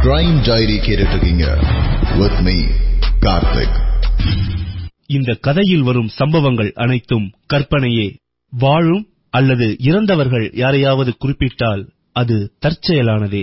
Crime diary கேட்டுட்டு இருக்கீங்க with me Karthik இந்த கதையில் வரும் சம்பவங்கள் அனைத்தும் கற்பனையே வாழும் அல்லது இறந்தவர்கள் யாரையாவது குறிப்பிட்டால் அது தற்செயலானதே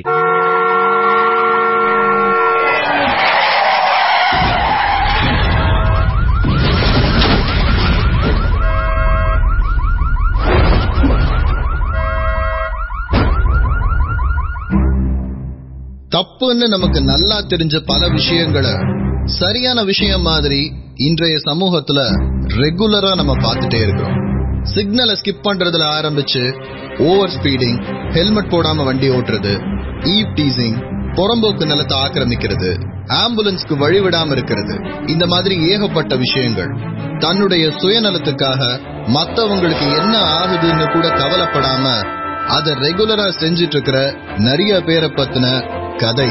தப்புன்னு நமக்கு நல்லா தெரிஞ்ச பல விஷயங்களை சரியான விஷயம் மாதிரி இன்றைய சமூகத்துல ரெகுலரா நம்ம பார்த்துட்டே இருக்கிறோம் சிக்னலை ஸ்கிப் பண்றதுல ஆரம்பிச்சு ஓவர் ஸ்பீடிங் ஹெல்மெட் போடாம வண்டி ஓட்டுறது ஈவ் டீசிங் புறம்போக்கு நிலத்தை ஆக்கிரமிக்கிறது ஆம்புலன்ஸ்க்கு வழிவிடாம இருக்கிறது இந்த மாதிரி ஏகப்பட்ட விஷயங்கள் தன்னுடைய சுயநலத்துக்காக மத்தவங்களுக்கு என்ன ஆகுதுன்னு கூட கவலைப்படாம அதை ரெகுலரா செஞ்சிட்டு இருக்கிற நிறைய பேரை பத்தின கதை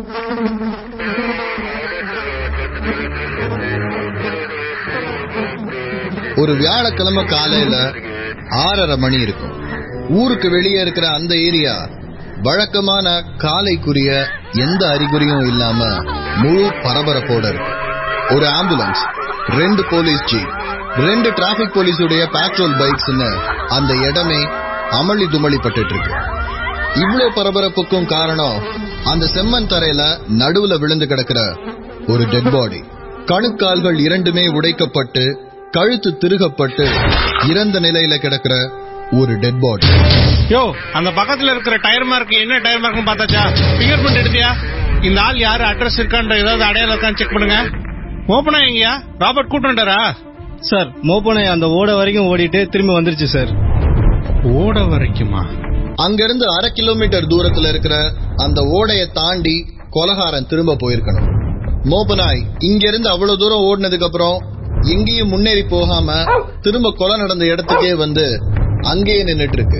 ஒரு வியாழக்கிழமை காலையில ஆறரை மணி இருக்கும் ஊருக்கு வெளியே இருக்கிற அந்த ஏரியா வழக்கமான காலைக்குரிய எந்த அறிகுறியும் இல்லாம முழு பரபரப்போட இருக்கு ஒரு ஆம்புலன்ஸ் ரெண்டு போலீஸ் ஜீப் ரெண்டு டிராபிக் போலீஸுடைய பேட்ரோல் பைக்ஸ்னு அந்த இடமே அமளி துமளி பட்டுட்டு இருக்கு இவ்வளவு பரபரப்புக்கும் காரணம் அந்த செம்மண் தரையில நடுவுல விழுந்து கிடக்கிற ஒரு டெட் பாடி கணுக்கால்கள் இரண்டுமே உடைக்கப்பட்டு கழுத்து திருகப்பட்டு இறந்த நிலையில கிடக்கிற ஒரு டெட் பாடி யோ அந்த பக்கத்துல இருக்கிற டயர் மார்க் என்ன டயர் மார்க்னு பார்த்தாச்சா பிங்கர் பிரிண்ட் எடுத்தியா இந்த ஆள் யாரு அட்ரஸ் இருக்கான்ற ஏதாவது அடையாளம் இருக்கான்னு செக் பண்ணுங்க ஓப்பனா எங்கயா ராபர்ட் கூட்டுண்டாரா சார் மோப்பனை அந்த ஓட வரைக்கும் ஓடிட்டு திரும்பி வந்துருச்சு சார் ஓட வரைக்குமா அங்கிருந்து அரை கிலோமீட்டர் தூரத்துல இருக்கிற அந்த ஓடைய தாண்டி கொலகாரன் திரும்ப போயிருக்கணும் மோபனாய் இங்க இருந்து அவ்வளவு தூரம் ஓடினதுக்கு அப்புறம் எங்கேயும் முன்னேறி போகாம திரும்ப கொலை நடந்த இடத்துக்கே வந்து அங்கேயே நின்னுட்டு இருக்கு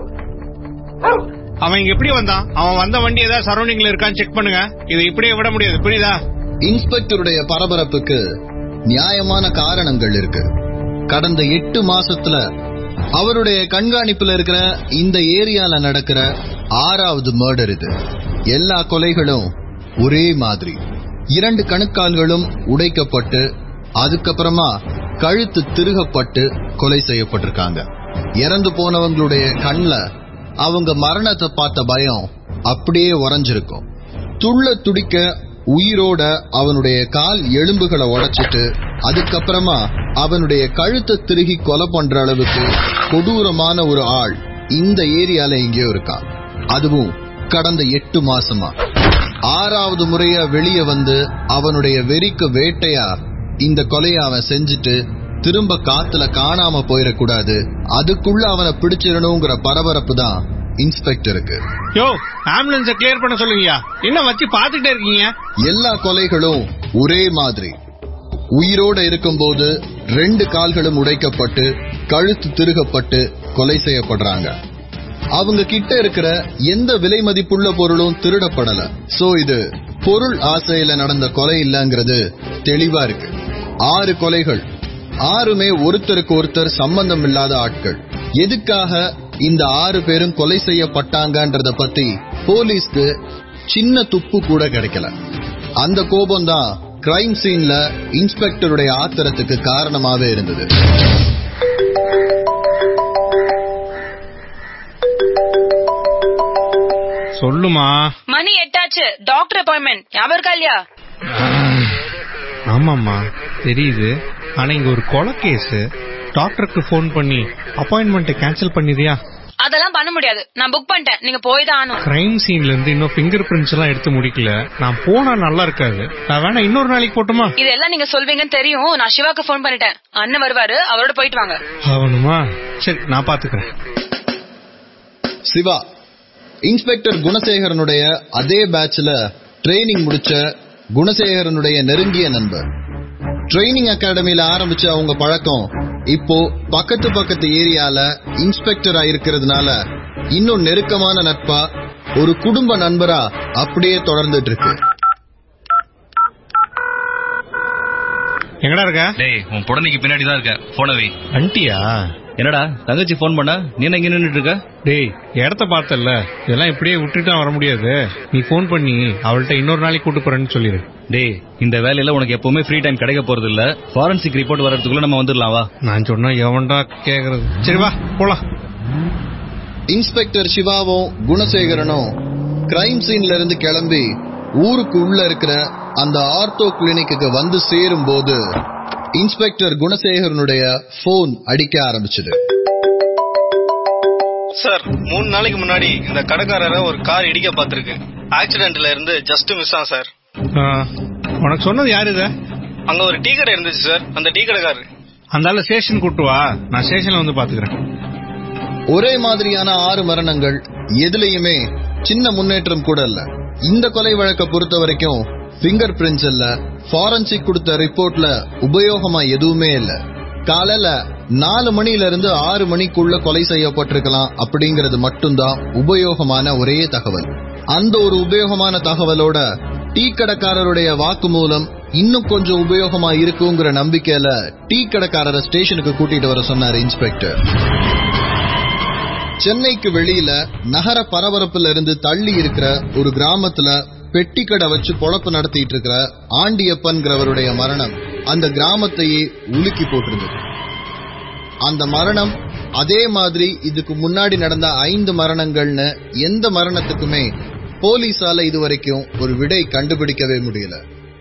அவன் இங்க எப்படி வந்தான் அவன் வந்த வண்டி ஏதாவது சரௌண்டிங்ல இருக்கான்னு செக் பண்ணுங்க இதை இப்படியே விட முடியாது புரியுதா இன்ஸ்பெக்டருடைய பரபரப்புக்கு நியாயமான காரணங்கள் இருக்கு கடந்த எட்டு மாசத்துல அவருடைய கண்காணிப்புல இருக்கிற இந்த ஏரியால நடக்கிற ஆறாவது மர்டர் இது எல்லா கொலைகளும் ஒரே மாதிரி இரண்டு கணுக்கால்களும் உடைக்கப்பட்டு அதுக்கப்புறமா கழுத்து திருகப்பட்டு கொலை செய்யப்பட்டிருக்காங்க இறந்து போனவங்களுடைய கண்ல அவங்க மரணத்தை பார்த்த பயம் அப்படியே உறைஞ்சிருக்கும் துள்ள துடிக்க உயிரோட அவனுடைய கால் எலும்புகளை உடைச்சிட்டு அதுக்கப்புறமா அவனுடைய கழுத்தை திருகி கொலை பண்ற அளவுக்கு கொடூரமான ஒரு ஆள் இந்த ஏரியால எங்கேயோ இருக்கான் அதுவும் கடந்த எட்டு மாசமா ஆறாவது முறையா வெளியே வந்து அவனுடைய வெறிக்கு வேட்டையா இந்த கொலையை அவன் செஞ்சுட்டு திரும்ப காத்துல காணாம போயிடக்கூடாது அதுக்குள்ள அவனை பிடிச்சிடணுங்கிற பரபரப்பு தான் இன்ஸ்பெக்டருக்கு யோ ஆம்புலன்ஸ கிளியர் பண்ண சொல்லுங்கயா என்ன வச்சு பாத்துக்கிட்டே இருக்கீங்க எல்லா கொலைகளும் ஒரே மாதிரி உயிரோட இருக்கும்போது ரெண்டு கால்களும் உடைக்கப்பட்டு கழுத்து திருகப்பட்டு கொலை செய்யப்படுறாங்க அவங்க கிட்ட இருக்கிற எந்த விலை மதிப்புள்ள பொருளும் திருடப்படல சோ இது பொருள் ஆசையில நடந்த கொலை இல்லங்கிறது தெளிவா இருக்கு ஆறு கொலைகள் ஆறுமே ஒருத்தருக்கு ஒருத்தர் சம்பந்தம் இல்லாத ஆட்கள் எதுக்காக இந்த ஆறு பேரும் கொலை செய்யப்பட்டாங்கன்றத பத்தி போலீஸ்க்கு சின்ன துப்பு கூட கிடைக்கல அந்த கோபம் தான் கிரைம் சீன்ல இன்ஸ்பெக்டருடைய ஆத்திரத்துக்கு காரணமாவே இருந்தது சொல்லுமா மணி எட்டாச்சு டாக்டர் அப்பாயின்மெண்ட் ஞாபகம் இருக்கா இல்லையா ஆமாம்மா தெரியுது ஆனா இங்க ஒரு கொலை கேஸ் டாக்டருக்கு ஃபோன் பண்ணி அப்பாயின்மெண்ட் கேன்சல் பண்ணிதியா அதெல்லாம் பண்ண முடியாது நான் புக் பண்ணிட்டேன் நீங்க போய் தான் ஆகணும் கிரைம் சீன்ல இருந்து இன்னும் ஃபிங்கர் பிரிண்ட்ஸ் எல்லாம் எடுத்து முடிக்கல நான் போனா நல்லா இருக்காது நான் வேணா இன்னொரு நாளைக்கு போட்டுமா இதெல்லாம் நீங்க சொல்வீங்கன்னு தெரியும் நான் சிவாக்கு ஃபோன் பண்ணிட்டேன் அண்ணன் வருவாரு அவரோட போயிட்டு வாங்க ஆகணுமா சரி நான் பாத்துக்கிறேன் சிவா இன்ஸ்பெக்டர் குணசேகரனுடைய அதே பேட்ச்ல ட்ரைனிங் முடிச்ச குணசேகரனுடைய நெருங்கிய நண்பர் ட்ரைனிங் அகாடமியில ஆரம்பிச்ச அவங்க பழக்கம் இப்போ பக்கத்து பக்கத்து ஏரியால இன்ஸ்பெக்டரா இருக்கிறதுனால இன்னும் நெருக்கமான நட்பா ஒரு குடும்ப நண்பரா அப்படியே தொடர்ந்துட்டு இருக்கு எங்கடா இருக்க டேய் உன் புடனைக்கு பின்னாடி தான் இருக்க போன வை அண்டியா என்னடா தங்கச்சி ஃபோன் பண்ணா நீ என்ன இங்க நின்னுட்டு இருக்க டேய் இடத்த பார்த்தல்ல இதெல்லாம் இப்படியே விட்டுட்டு வர முடியாது நீ ஃபோன் பண்ணி அவள்கிட்ட இன்னொரு நாளைக்கு கூட்டு போறேன்னு சொல்லிடு டேய் இந்த வேலையில உனக்கு எப்பவுமே ஃப்ரீ டைம் கிடைக்க போறது இல்ல ஃபாரன்சிக் ரிப்போர்ட் வரதுக்குள்ள நம்ம வந்துடலாம் வா நான் சொன்னா எவன்டா கேக்குறது சரி வா போலாம் இன்ஸ்பெக்டர் சிவாவும் குணசேகரனும் கிரைம் சீன்ல இருந்து கிளம்பி ஊருக்கு உள்ள இருக்கிற அந்த ஆர்த்தோ கிளினிக்கு வந்து சேரும் போது இன்ஸ்பெக்டர் குணசேகரனுடைய போன் அடிக்க ஆரம்பிச்சது சார் மூணு நாளைக்கு முன்னாடி இந்த கடைக்காரரை ஒரு கார் இடிக்க பார்த்திருக்கு ஆக்சிடென்ட்ல இருந்து ஜஸ்ட் மிஸ் ஆன் சார் ஆ, உனக்கு சொன்னது யாரு இத அங்க ஒரு டீ கடை இருந்துச்சு சார் அந்த டீ கடைக்காரர் அந்த ஆளு ஸ்டேஷன் கூட்டு வா நான் ஸ்டேஷன்ல வந்து பாத்துக்கிறேன் ஒரே மாதிரியான ஆறு மரணங்கள் எதுலயுமே சின்ன முன்னேற்றம் கூட இல்ல இந்த கொலை வழக்கை பொறுத்த வரைக்கும் பிங்கர் பிரிண்ட்ஸ் இல்ல ஃபாரன்சிக் கொடுத்த ரிப்போர்ட்ல உபயோகமா எதுவுமே இல்ல காலையில நாலு மணில இருந்து ஆறு மணிக்குள்ள கொலை செய்யப்பட்டிருக்கலாம் அப்படிங்கறது மட்டும்தான் உபயோகமான ஒரே தகவல் அந்த ஒரு உபயோகமான தகவலோட டீ கடைக்காரருடைய வாக்குமூலம் இன்னும் கொஞ்சம் உபயோகமா இருக்குங்கிற நம்பிக்கையில டீ கடைக்காரரை ஸ்டேஷனுக்கு கூட்டிட்டு வர சொன்னார் இன்ஸ்பெக்டர் சென்னைக்கு வெளியில நகர பரபரப்புல இருந்து தள்ளி இருக்கிற ஒரு கிராமத்துல பெட்டி கடை வச்சு பொழப்பு நடத்திட்டு இருக்கிற ஆண்டியப்பன்கிறவருடைய மரணம் அந்த கிராமத்தையே உலுக்கி போட்டிருந்தது அந்த மரணம் அதே மாதிரி இதுக்கு முன்னாடி நடந்த ஐந்து மரணங்கள்னு எந்த மரணத்துக்குமே போலீஸால இதுவரைக்கும் ஒரு விடை கண்டுபிடிக்கவே முடியல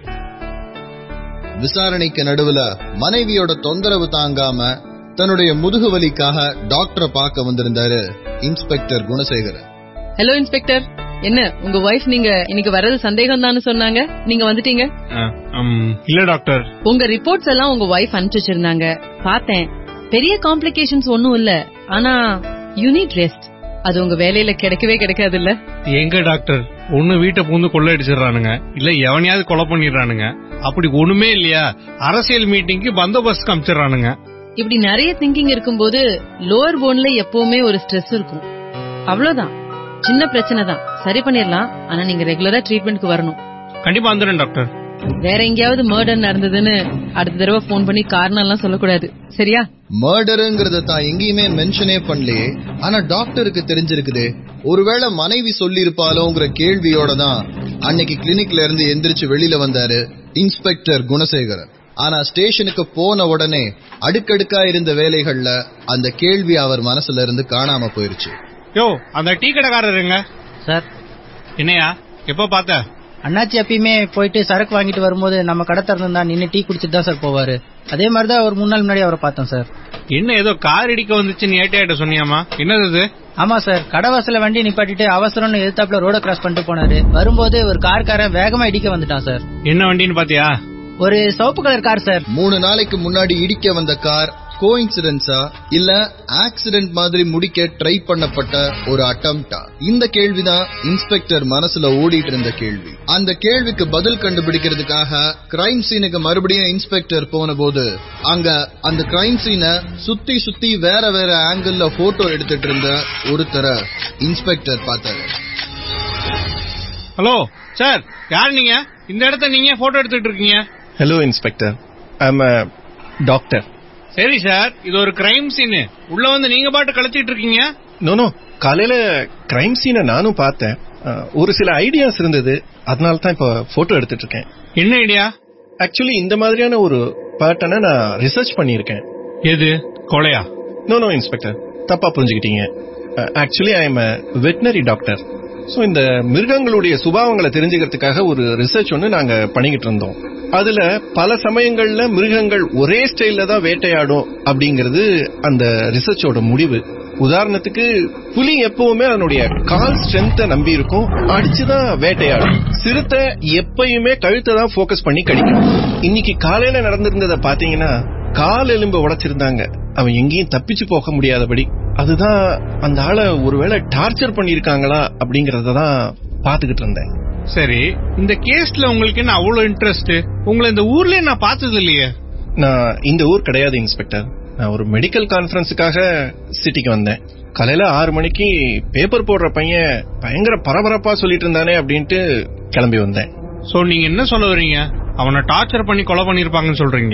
விசாரணைக்கு நடுவுல மனைவியோட தொந்தரவு தாங்காம தன்னுடைய முதுகு வலிக்காக டாக்டரை பார்க்க வந்திருந்தாரு இன்ஸ்பெக்டர் குணசேகரன் ஹலோ இன்ஸ்பெக்டர் என்ன உங்க ஒய்ஃப் நீங்க இன்னைக்கு வர்றது சந்தேகம் தான் சொன்னாங்க நீங்க வந்துட்டீங்க ஆ, ம், இல்ல டாக்டர் உங்க ரிப்போர்ட்ஸ் எல்லாம் உங்க ஒய்ஃப் அனுப்பிச்சு வச்சிருந்தாங்க பார்த்தேன் பெரிய காம்ப்ளிகேஷன்ஸ் ஒண்ணும் இல்ல ஆனா யூனிட் ரெஸ்ட் அது உங்க வேலையில கிடைக்கவே கிடைக்காது இல்ல எங்க டாக்டர் ஒண்ணு வீட்டை பூந்து கொள்ளையடிச்சிடுறானுங்க இல்ல எவனையாவது கொலை பண்ணிடுறானுங்க அப்படி ஒண்ணுமே இல்லையா அரசியல் மீட்டிங்க்கு பந்தோபஸ்து காமிச்சிடுறானுங்க இப்படி நிறைய திங்கிங் இருக்கும்போது லோவர் போன்ல எப்பவுமே ஒரு ஸ்ட்ரெஸ் இருக்கும் அவ்வளவுதான் சின்ன பிரச்சனை தான் சரி பண்ணிடலாம் ஆனா நீங்க ரெகுலரா ட்ரீட்மெண்ட்க்கு வரணும் கண்டிப்பா வந்துடுறேன் டாக்டர் வேற எங்கேயாவது மர்டர் நடந்ததுன்னு அடுத்த தடவை ஃபோன் பண்ணி காரணம் எல்லாம் சொல்லக்கூடாது சரியா மர்டருங்கிறத தான் எங்கேயுமே மென்ஷனே பண்ணலையே ஆனா டாக்டருக்கு தெரிஞ்சிருக்குதே ஒருவேளை மனைவி சொல்லியிருப்பாளோங்கிற கேள்வியோட தான் அன்னைக்கு கிளினிக்ல இருந்து எந்திரிச்சு வெளியில வந்தாரு இன்ஸ்பெக்டர் குணசேகரன் ஆனா ஸ்டேஷனுக்கு போன உடனே அடுக்கடுக்கா இருந்த வேலைகள்ல அந்த கேள்வி அவர் மனசுல இருந்து காணாம போயிருச்சு யோ அந்த டீ கடைக்காரருங்க சார் என்னையா எப்ப பார்த்த அண்ணாச்சி எப்பயுமே போயிட்டு சரக்கு வாங்கிட்டு வரும்போது நம்ம கடை திறந்து தான் நின்று டீ குடிச்சிட்டு தான் சார் போவாரு அதே மாதிரி தான் ஒரு மூணு நாள் முன்னாடி அவரை பார்த்தோம் சார் என்ன ஏதோ கார் இடிக்க வந்துச்சுன்னு ஏட்டையாட்ட சொன்னியாமா என்னது இது ஆமா சார் கடை வாசல்ல வண்டி நிப்பாட்டிட்டு அவசரம்னு எதிர்த்தாப்புல ரோட கிராஸ் பண்ணிட்டு போனாரு வரும்போது ஒரு கார்காரன் வேகமா இடிக்க வந்துட்டான் சார் என்ன வண்டின்னு பாத்தியா ஒரு சிவப்பு கலர் கார் சார் மூணு நாளைக்கு முன்னாடி இடிக்க வந்த கார் கோயின்சிடன்ஸா இல்ல ஆக்சிடென்ட் மாதிரி முடிக்க ட்ரை பண்ணப்பட்ட ஒரு அட்டம்ப்டா இந்த கேள்விதான் இன்ஸ்பெக்டர் மனசுல ஓடிட்டு இருந்த கேள்வி அந்த கேள்விக்கு பதில் கண்டுபிடிக்கிறதுக்காக கிரைம் சீனுக்கு மறுபடியும் இன்ஸ்பெக்டர் போன போது அங்க அந்த கிரைம் சீனை சுத்தி சுத்தி வேற வேற ஆங்கிள் போட்டோ எடுத்துட்டு இருந்த ஒருத்தரை இன்ஸ்பெக்டர் பார்த்தாரு ஹலோ சார் யார் நீங்க இந்த இடத்த நீங்க போட்டோ எடுத்துட்டு இருக்கீங்க ஹலோ இன்ஸ்பெக்டர் ஐம் டாக்டர் சரி சார் இது ஒரு கிரைம் சீன் உள்ள வந்து நீங்க பாட்டு கழிச்சிட்டு இருக்கீங்க நோ நோ காலையில கிரைம் சீனை நானும் பார்த்தேன் அஹ், ஒரு சில ஐடியாஸ் இருந்தது அதனால தான் இப்போ போட்டோ எடுத்துட்டு இருக்கேன் என்ன ஐடியா ஆக்சுவலி இந்த மாதிரியான ஒரு பேட்டர்னை நான் ரிசர்ச் பண்ணியிருக்கேன் எது கொலையா நோ நோ இன்ஸ்பெக்டர் தப்பா புரிஞ்சுக்கிட்டீங்க actually I am veterinary doctor so இந்த மிருகங்களுடைய சுபாவங்களை தெரிஞ்சுக்கிறதுக்காக ஒரு ரிசர்ச் ஒன்று நாங்க பண்ணிக்கிட்டு இருந்தோம் அதுல பல சமயங்கள்ல மிருகங்கள் ஒரே ஸ்டைல்ல தான் வேட்டையாடும் அப்படிங்கிறது அந்த ரிசர்ச்சோட முடிவு உதாரணத்துக்கு புலி எப்பவுமே அதனுடைய கால் ஸ்ட்ரென்த்தை நம்பி இருக்கும் அடிச்சுதான் வேட்டையாடும் சிறுத்தை எப்பயுமே கழுத்தை தான் ஃபோக்கஸ் பண்ணி கடிக்கும் இன்னைக்கு காலையில நடந்திருந்ததை பாத்தீங்கன்னா கால் எலும்பை உடைச்சிருந்தாங்க அவன் எங்கேயும் தப்பிச்சு போக முடியாதபடி அதுதான் அந்த ஆளை ஒருவேளை டார்ச்சர் பண்ணிருக்காங்களா அப்படிங்கறத தான் பாத்துக்கிட்டு இருந்தேன் சரி இந்த கேஸ்ல உங்களுக்கு என்ன அவ்வளவு இன்ட்ரெஸ்ட் உங்களை இந்த ஊர்லயே நான் பார்த்தது இல்லையே நான் இந்த ஊர் கிடையாது இன்ஸ்பெக்டர் நான் ஒரு மெடிக்கல் கான்ஃபரன்ஸுக்காக சிட்டிக்கு வந்தேன் காலையில ஆறு மணிக்கு பேப்பர் போடுற பையன் பயங்கர பரபரப்பா சொல்லிட்டு இருந்தானே அப்படின்ட்டு கிளம்பி வந்தேன் சோ நீங்க என்ன சொல்ல வர்றீங்க அவனை டார்ச்சர் பண்ணி கொலை பண்ணிருப்பாங்கன்னு சொல்றீங்களா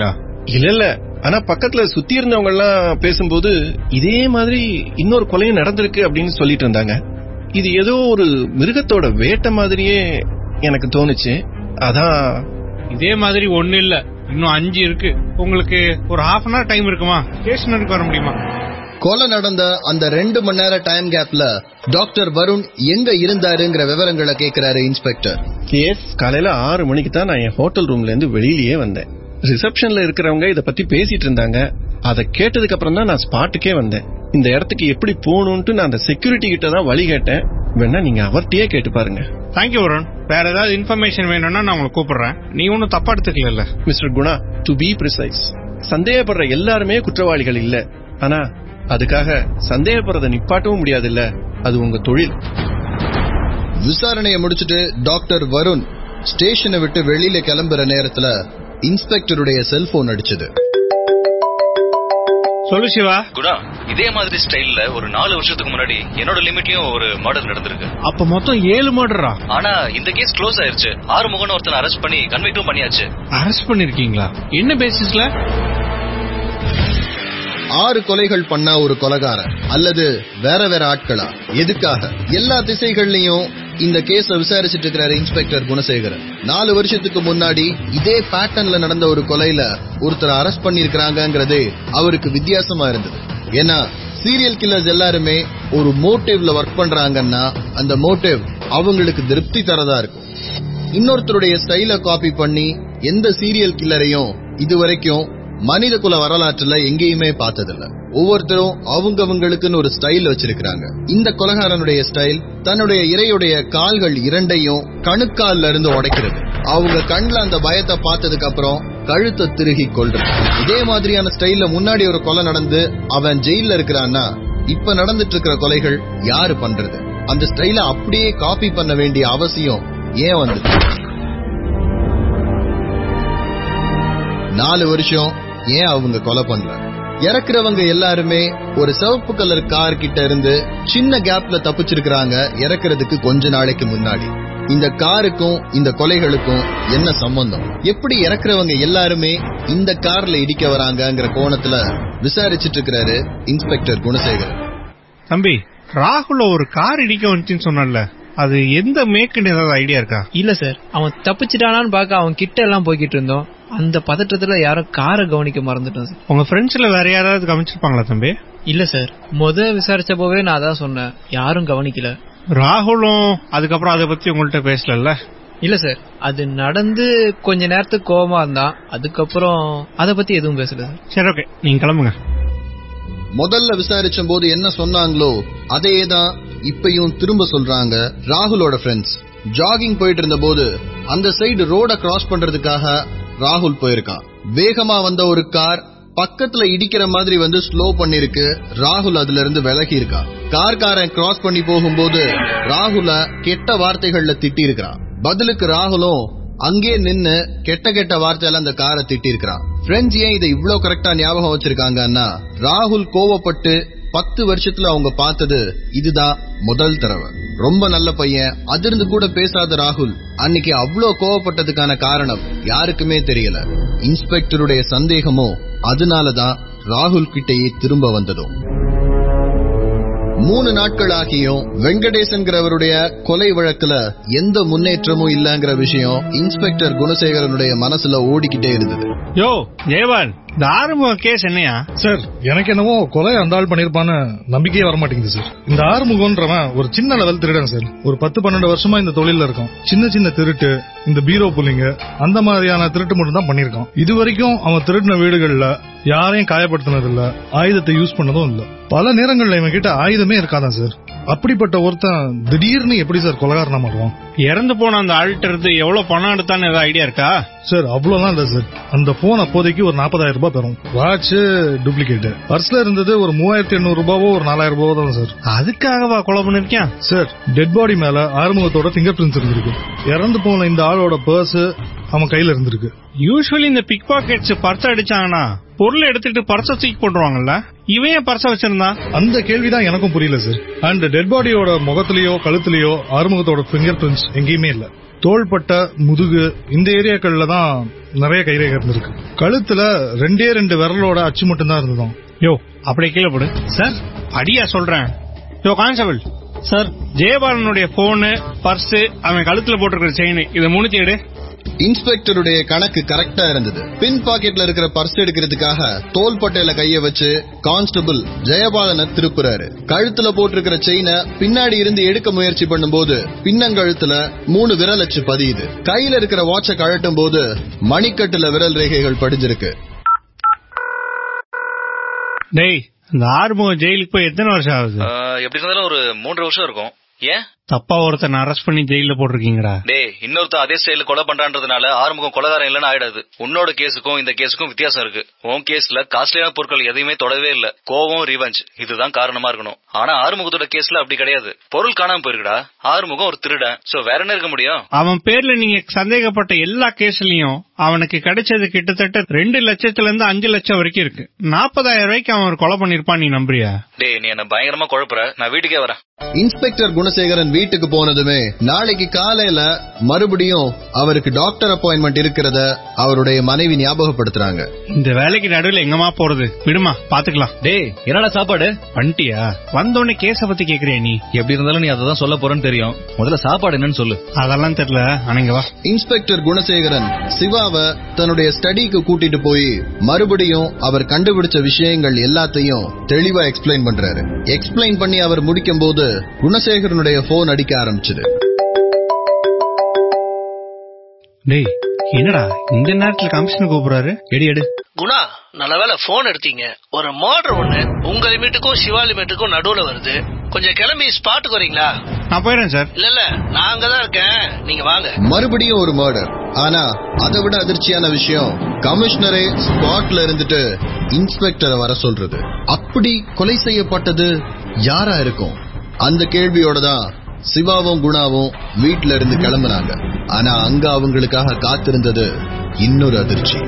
இல்ல இல்ல ஆனா பக்கத்துல சுத்தி இருந்தவங்க எல்லாம் பேசும்போது இதே மாதிரி இன்னொரு கொலையும் நடந்திருக்கு அப்படின்னு சொல்லிட்டு இருந்தாங்க இது ஏதோ ஒரு மிருகத்தோட வேட்டை மாதிரியே எனக்கு தோணுச்சு அதான் இதே மாதிரி ஒண்ணு இல்ல இன்னும் அஞ்சு இருக்கு உங்களுக்கு ஒரு ஹாஃப் அன் ஹவர் டைம் இருக்குமா ஸ்டேஷனருக்கு வர முடியுமா கொலை நடந்த அந்த ரெண்டு மணி நேர டைம் கேப்ல டாக்டர் வருண் எங்க இருந்தாருங்கிற விவரங்களை கேக்குறாரு இன்ஸ்பெக்டர் எஸ் காலையில ஆறு மணிக்கு தான் நான் என் ஹோட்டல் ரூம்ல இருந்து வெளியிலேயே வந்தேன் ரிசப்ஷன்ல இருக்கிறவங்க இத பத்தி பேசிட்டு இருந்தாங்க அதை கேட்டதுக்கு அப்புறம் தான் நான் ஸ்பாட்டுக்கே வந்தேன் இந்த இடத்துக்கு எப்படி போகணும்ட்டு நான் அந்த செக்யூரிட்டி கிட்ட தான் வழி கேட்டேன் வேணா நீங்க அவர்கிட்டயே கேட்டு பாருங்க தேங்க்யூ வருண் வேற ஏதாவது இன்ஃபர்மேஷன் வேணும்னா நான் உங்களை கூப்பிடுறேன் நீ ஒன்னும் தப்பா எடுத்துக்கல mister Guna to be precise சந்தேகப்படுற எல்லாருமே குற்றவாளிகள் இல்ல ஆனா அதுக்காக சந்தேகப்படுறத நிப்பாட்டவும் முடியாது இல்ல அது உங்க தொழில் விசாரணையை முடிச்சிட்டு டாக்டர் வருண் ஸ்டேஷனை விட்டு வெளியில கிளம்புற நேரத்துல இன்ஸ்பெக்டருடைய செல்போன் அடிச்சது சொல்லு சிவா குணா இதே மாதிரி ஸ்டைல்ல ஒரு நாலு வருஷத்துக்கு முன்னாடி என்னோட லிமிட்லயும் ஒரு மர்டர் நடந்திருக்கு அப்ப மொத்தம் ஏழு மர்டரா ஆனா இந்த கேஸ் க்ளோஸ் ஆயிருச்சு ஆறுமுகன் ஒருத்தன் அரெஸ்ட் பண்ணி கன்விக்டும் பண்ணியாச்சு அரெஸ்ட் பண்ணிருக்கீங்களா என்ன பேசிஸ்ல ஆறு கொலைகள் பண்ண ஒரு கொலகாரன் அல்லது வேற வேற ஆட்களா எதுக்காக எல்லா திசைகள்லயும் இந்த கேஸ விசாரிச்சுட்டு இருக்கிறாரு இன்ஸ்பெக்டர் குணசேகரன் நாலு வருஷத்துக்கு முன்னாடி இதே பேட்டர்ன்ல நடந்த ஒரு கொலையில ஒருத்தர் அரெஸ்ட் பண்ணிருக்கிறாங்கிறது அவருக்கு வித்தியாசமா இருந்தது ஏன்னா சீரியல் கில்லர்ஸ் எல்லாருமே ஒரு மோட்டிவ்ல ஒர்க் பண்றாங்கன்னா அந்த மோட்டிவ் அவங்களுக்கு திருப்தி தரதா இருக்கும் இன்னொருத்தருடைய ஸ்டைல காப்பி பண்ணி எந்த சீரியல் கில்லரையும் இதுவரைக்கும் மனித குல வரலாற்றுல எங்கேயுமே பார்த்ததில்ல ஒவ்வொருத்தரும் அவங்கவங்களுக்குன்னு ஒரு ஸ்டைல் வச்சிருக்கிறாங்க இந்த கொலகாரனுடைய ஸ்டைல் தன்னுடைய இரையுடைய கால்கள் இரண்டையும் கணுக்கால்ல இருந்து உடைக்கிறது அவங்க கண்ல அந்த பயத்தை பார்த்ததுக்கு அப்புறம் கழுத்தை திருகி கொள்றது இதே மாதிரியான ஸ்டைல்ல முன்னாடி ஒரு கொலை நடந்து அவன் ஜெயில இருக்கிறான்னா இப்ப நடந்துட்டு இருக்கிற கொலைகள் யாரு பண்றது அந்த ஸ்டைல அப்படியே காப்பி பண்ண வேண்டிய அவசியம் ஏன் வந்தது நாலு வருஷம் ஏன் அவங்க கொலை பண்ணல இறக்குறவங்க எல்லாருமே ஒரு சிவப்பு கலர் கார் கிட்ட இருந்து சின்ன கேப்ல தப்பிச்சிருக்கிறாங்க இறக்குறதுக்கு கொஞ்ச நாளைக்கு முன்னாடி இந்த காருக்கும் இந்த கொலைகளுக்கும் என்ன சம்பந்தம் எப்படி இறக்குறவங்க எல்லாருமே இந்த கார்ல இடிக்க வராங்கங்கிற கோணத்துல விசாரிச்சிட்டு இருக்கிறாரு இன்ஸ்பெக்டர் குணசேகரன் தம்பி ராகுல ஒரு கார் இடிக்க வந்துச்சுன்னு சொன்னல அது எந்த மேக்குன்னு ஏதாவது ஐடியா இருக்கா இல்ல சார் அவன் தப்பிச்சிட்டானான்னு பார்க்க அவன் கிட்ட எல்லாம் போய்கிட்டு இருந்தோம் அந்த பதற்றத்துல யாரும் காரை கவனிக்க மறந்துட்டோம் சார் உங்க ஃப்ரெண்ட்ஸ்ல வேற யாராவது கவனிச்சிருப்பாங்களா தம்பி இல்ல சார் முத விசாரிச்சப்போவே நான் அதான் சொன்னேன் யாரும் கவனிக்கல ராகுலும் அதுக்கப்புறம் அதை பத்தி உங்கள்ட்ட பேசல இல்ல சார் அது நடந்து கொஞ்ச நேரத்துக்கு கோவமா இருந்தான் அதுக்கப்புறம் அத பத்தி எதுவும் பேசல சார் சரி ஓகே நீங்க கிளம்புங்க முதல்ல விசாரிச்ச போது என்ன சொன்னாங்களோ அதே தான் இப்பயும் திரும்ப சொல்றாங்க ராகுலோட ஃப்ரெண்ட்ஸ் ஜாகிங் போயிட்டு இருந்த போது அந்த சைடு ரோட கிராஸ் பண்றதுக்காக ராகுல் போயிருக்கான் வேகமா வந்த ஒரு கார் பக்கத்துல இடிக்கிற மாதிரி வந்து ஸ்லோ பண்ணிருக்கு ராகுல் அதுல இருந்து விலகி இருக்கான் கார்காரன் கிராஸ் பண்ணி போகும்போது ராகுல கெட்ட வார்த்தைகள்ல திட்டி இருக்கிறான் பதிலுக்கு ராகுலும் அங்கே நின்னு கெட்ட கெட்ட வார்த்தையால அந்த காரை திட்டி இருக்கிறான் ஃப்ரெண்ட்ஸ் ஏன் இதை இவ்ளோ கரெக்டா ஞாபகம் வச்சிருக்காங்கன்னா ராகுல் கோவப்பட்டு பத்து வருஷத்துல அவங்க பார்த்தது இதுதான் முதல் தடவை ரொம்ப நல்ல பையன் அதிர்ந்து கூட பேசாத ராகுல் அன்னைக்கு அவ்ளோ கோவப்பட்டதுக்கான காரணம் யாருக்குமே தெரியல இன்ஸ்பெக்டருடைய சந்தேகமும் அதனாலதான் ராகுல் கிட்டேயே திரும்ப வந்ததும் மூணு நாட்கள் ஆகியும் வெங்கடேசன்கிறவருடைய கொலை வழக்குல எந்த முன்னேற்றமும் இல்லங்கிற விஷயம் இன்ஸ்பெக்டர் குணசேகரனுடைய மனசுல ஓடிக்கிட்டே இருந்தது யோ ஜெயவான் இந்த ஆறுமுக கேஸ் என்னையா சார் எனக்கு என்னவோ கொலை அந்த ஆள் பண்ணிருப்பான்னு நம்பிக்கையே வர மாட்டேங்குது சார் இந்த ஆறுமுகன்றவன் ஒரு சின்ன லெவல் திருடன் சார் ஒரு பத்து பன்னெண்டு வருஷமா இந்த தொழில இருக்கான் சின்ன சின்ன திருட்டு இந்த பீரோ புள்ளிங்க அந்த மாதிரியான திருட்டு மட்டும் தான் பண்ணிருக்கான் இது வரைக்கும் அவன் திருடின வீடுகள்ல யாரையும் காயப்படுத்தினது இல்ல ஆயுதத்தை யூஸ் பண்ணதும் இல்ல பல நேரங்கள்ல இவன் கிட்ட ஆயுதமே இருக்காதான் சார் அப்படிப்பட்ட ஒருத்தன் திடீர்னு எப்படி சார் கொலகாரனா மாறுவான் இறந்து போன அந்த ஆள்கிட்ட இருந்து எவ்வளவு பணம் எடுத்தான்னு ஏதாவது ஐடியா இருக்கா சார் அவ்வளவுதான் இல்ல சார் அந்த போன் அப்போதைக்கு ஒரு நாற்பதாயிரம் ரூபாய் பெறும் வாட்ச் டூப்ளிகேட் பர்ஸ்ல இருந்தது ஒரு மூவாயிரத்தி எண்ணூறு ரூபாவோ ஒரு நாலாயிரம் ரூபாவோ தான் சார் அதுக்காகவா கொலை பண்ணிருக்கேன் சார் டெட் பாடி மேல ஆறுமுகத்தோட பிங்கர் பிரிண்ட்ஸ் இருந்திருக்கு இறந்து போன இந்த ஆளோட பர்ஸ் அவன் கையில இருந்திருக்கு யூஸ்வலி இந்த பிக் பாக்கெட்ஸ் பர்ஸ் அடிச்சாங்கன்னா பொருள் எடுத்துட்டு பர்ஸ தூக்கி போட்டுருவாங்கல்ல இவன் ஏன் பர்ஸ வச்சிருந்தான் அந்த கேள்விதான் எனக்கும் புரியல சார் அண்ட் டெட் பாடியோட முகத்திலேயோ கழுத்துலயோ ஆறுமுகத்தோட பிங்கர் பிரிண்ட்ஸ் எங்கேயுமே இல்ல தோள்பட்டை முதுகு இந்த ஏரியாக்கள்ல தான் நிறைய கைரேகை இருந்திருக்கு கழுத்துல ரெண்டே ரெண்டு விரலோட அச்சு மட்டும் தான் இருந்ததும் யோ அப்படியே கீழே போடு சார் அடியா சொல்றேன் யோ கான்ஸ்டபிள் சார் ஜெயபாலனுடைய போனு பர்ஸ் அவன் கழுத்துல போட்டிருக்கிற செயின் இதை மூணுத்தி எடு இன்ஸ்பெக்டருடைய கணக்கு கரெக்டா இருந்தது பின் பாக்கெட்ல இருக்கிற பர்ஸ் எடுக்கிறதுக்காக தோள்பட்டையில கைய வச்சு கான்ஸ்டபிள் ஜெயபாலனை திருப்புறாரு கழுத்துல போட்டிருக்கிற செயினை பின்னாடி இருந்து எடுக்க முயற்சி பண்ணும்போது பின்னங்கழுத்துல மூணு விரல் அச்சு பதியுது கையில இருக்கிற வாட்சை கழட்டும் போது மணிக்கட்டுல விரல் ரேகைகள் படிஞ்சிருக்கு டேய் இந்த ஆறுமுகம் ஜெயிலுக்கு போய் எத்தனை வருஷம் ஆகுது ஆஹ், எப்படி இருந்தாலும் ஒரு மூன்று வருஷம் இருக்கும் ஏன் தப்பா ஒருத்தனை அரெஸ்ட் பண்ணி ஜெயில போட்டிருக்கீங்கடா டேய் இன்னொருத்தன் அதே ஸ்டைல கொலை பண்றான்றதுனால ஆறுமுகம் கொலைகாரன் இல்லைன்னு ஆயிடாது உன்னோட கேஸுக்கும் இந்த கேஸுக்கும் வித்தியாசம் இருக்கு உன் கேஸ்ல காஸ்ட்லியான பொருட்கள் எதையுமே தொடவே இல்ல கோவம் ரிவெஞ்ச் இதுதான் காரணமா இருக்கணும் ஆனா ஆறுமுகத்தோட கேஸ்ல அப்படி கிடையாது பொருள் காணாம போயிருக்குடா ஆறுமுகம் ஒரு திருடன் சோ வேற என்ன இருக்க முடியும் அவன் பேர்ல நீங்க சந்தேகப்பட்ட எல்லா கேஸ்லயும் அவனுக்கு கிடைச்சது கிட்டத்தட்ட ரெண்டு லட்சத்துல இருந்து அஞ்சு லட்சம் வரைக்கும் இருக்கு நாற்பதாயிரம் ரூபாய்க்கு அவன் ஒரு கொலை பண்ணிருப்பான் நீ நம்புறியா டேய் நீ என்ன பயங்கரமா குழப்புற நான் வீட்டுக்கே வரேன் இன்ஸ்பெக்டர் குணசேகரன் வீட்டுக்கு போனதுமே நாளைக்கு காலையில மறுபடியும் அவருக்கு டாக்டர் அப்பாயின்மெண்ட் இருக்கிறத அவருடைய மனைவி ஞாபகப்படுத்துறாங்க இந்த வேலைக்கு நடுவில் எங்கம்மா போறது விடுமா பாத்துக்கலாம் டேய் என்னடா சாப்பாடு வந்துட்டியா வந்தோடனே கேஸ பத்தி கேக்குறியா நீ எப்படி இருந்தாலும் நீ அதை சொல்ல போறேன்னு தெரியும் முதல்ல சாப்பாடு என்னன்னு சொல்லு அதெல்லாம் தெரியல அணைங்க வா இன்ஸ்பெக்டர் குணசேகரன் சிவாவை தன்னுடைய ஸ்டடிக்கு கூட்டிட்டு போய் மறுபடியும் அவர் கண்டுபிடிச்ச விஷயங்கள் எல்லாத்தையும் தெளிவா எக்ஸ்பிளைன் பண்றாரு எக்ஸ்பிளைன் பண்ணி அவர் முடிக்கும் போது குணசேகரனுடைய போன் அடிக்க ஆரம்பிச்சது டேய் என்னடா இந்த நேரத்துல கமிஷன் கூப்பிடுறாரு எடி எடு குணா நல்ல வேலை போன் எடுத்தீங்க ஒரு மர்டர் ஒண்ணு உங்க லிமிட்டுக்கும் சிவா லிமிட்டுக்கும் நடுவுல வருது கொஞ்சம் கிளம்பி ஸ்பாட்டுக்கு வரீங்களா நான் போயிடுறேன் சார் இல்ல இல்ல நான் அங்கதான் இருக்கேன் நீங்க வாங்க மறுபடியும் ஒரு மர்டர் ஆனா அதை விட அதிர்ச்சியான விஷயம் கமிஷனரே ஸ்பாட்ல இருந்துட்டு இன்ஸ்பெக்டரை வர சொல்றது அப்படி கொலை செய்யப்பட்டது யாரா இருக்கும் அந்த கேள்வியோட தான் சிவாவும் குணாவும் வீட்ல இருந்து கிளம்புனாங்க ஆனா அங்க அவங்களுக்காக காத்திருந்தது இன்னொரு அதிர்ச்சி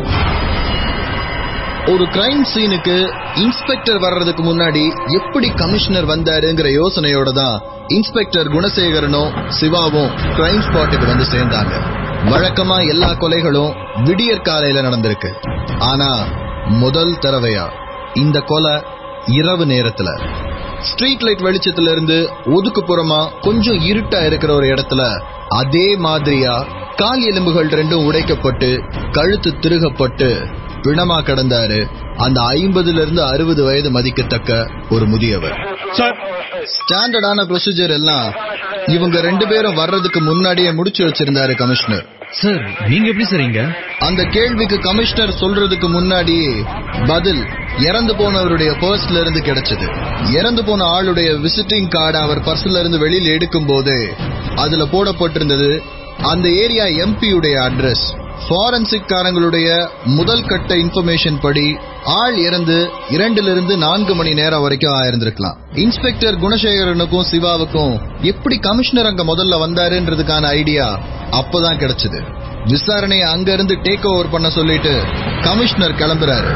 ஒரு கிரைம் சீனுக்கு இன்ஸ்பெக்டர் வர்றதுக்கு முன்னாடி எப்படி கமிஷனர் வந்தாருங்கிற யோசனையோட தான் இன்ஸ்பெக்டர் குணசேகரனும் சிவாவும் கிரைம் ஸ்பாட்டுக்கு வந்து சேர்ந்தாங்க வழக்கமா எல்லா கொலைகளும் விடியற் காலையில நடந்திருக்கு ஆனா முதல் தடவையா இந்த கொலை இரவு நேரத்துல ஸ்ட்ரீட் லைட் வெளிச்சத்துல இருந்து ஒதுக்குப்புறமா கொஞ்சம் இருட்டா இருக்கிற ஒரு இடத்துல அதே மாதிரியா கால் எலும்புகள் ரெண்டும் உடைக்கப்பட்டு கழுத்து திருகப்பட்டு பிணமா கிடந்தாரு அந்த ஐம்பதுல இருந்து அறுபது வயது மதிக்கத்தக்க ஒரு முதியவர் ஸ்டாண்டர்டான ப்ரொசீஜர் எல்லாம் இவங்க ரெண்டு பேரும் வர்றதுக்கு முன்னாடியே முடிச்சு வச்சிருந்தாரு கமிஷனர் சார் நீங்க எப்படி சரிங்க அந்த கேள்விக்கு கமிஷனர் சொல்றதுக்கு முன்னாடியே பதில் இறந்து போனவருடைய பர்ஸ்ல இருந்து கிடைச்சது இறந்து போன ஆளுடைய விசிட்டிங் கார்டு அவர் பர்ஸ்ல இருந்து வெளியில எடுக்கும் போதே அதுல போடப்பட்டிருந்தது அந்த ஏரியா எம்பியுடைய அட்ரஸ் ஃபாரன்சிக் காரங்களுடைய முதல் கட்ட இன்ஃபர்மேஷன் படி ஆள் இறந்து இரண்டுல இருந்து நான்கு மணி நேரம் வரைக்கும் ஆயிருந்திருக்கலாம் இன்ஸ்பெக்டர் குணசேகரனுக்கும் சிவாவுக்கும் எப்படி கமிஷனர் அங்க முதல்ல வந்தாருன்றதுக்கான ஐடியா அப்பதான் கிடைச்சது விசாரணையை அங்க இருந்து டேக் ஓவர் பண்ண சொல்லிட்டு கமிஷனர் கிளம்புறாரு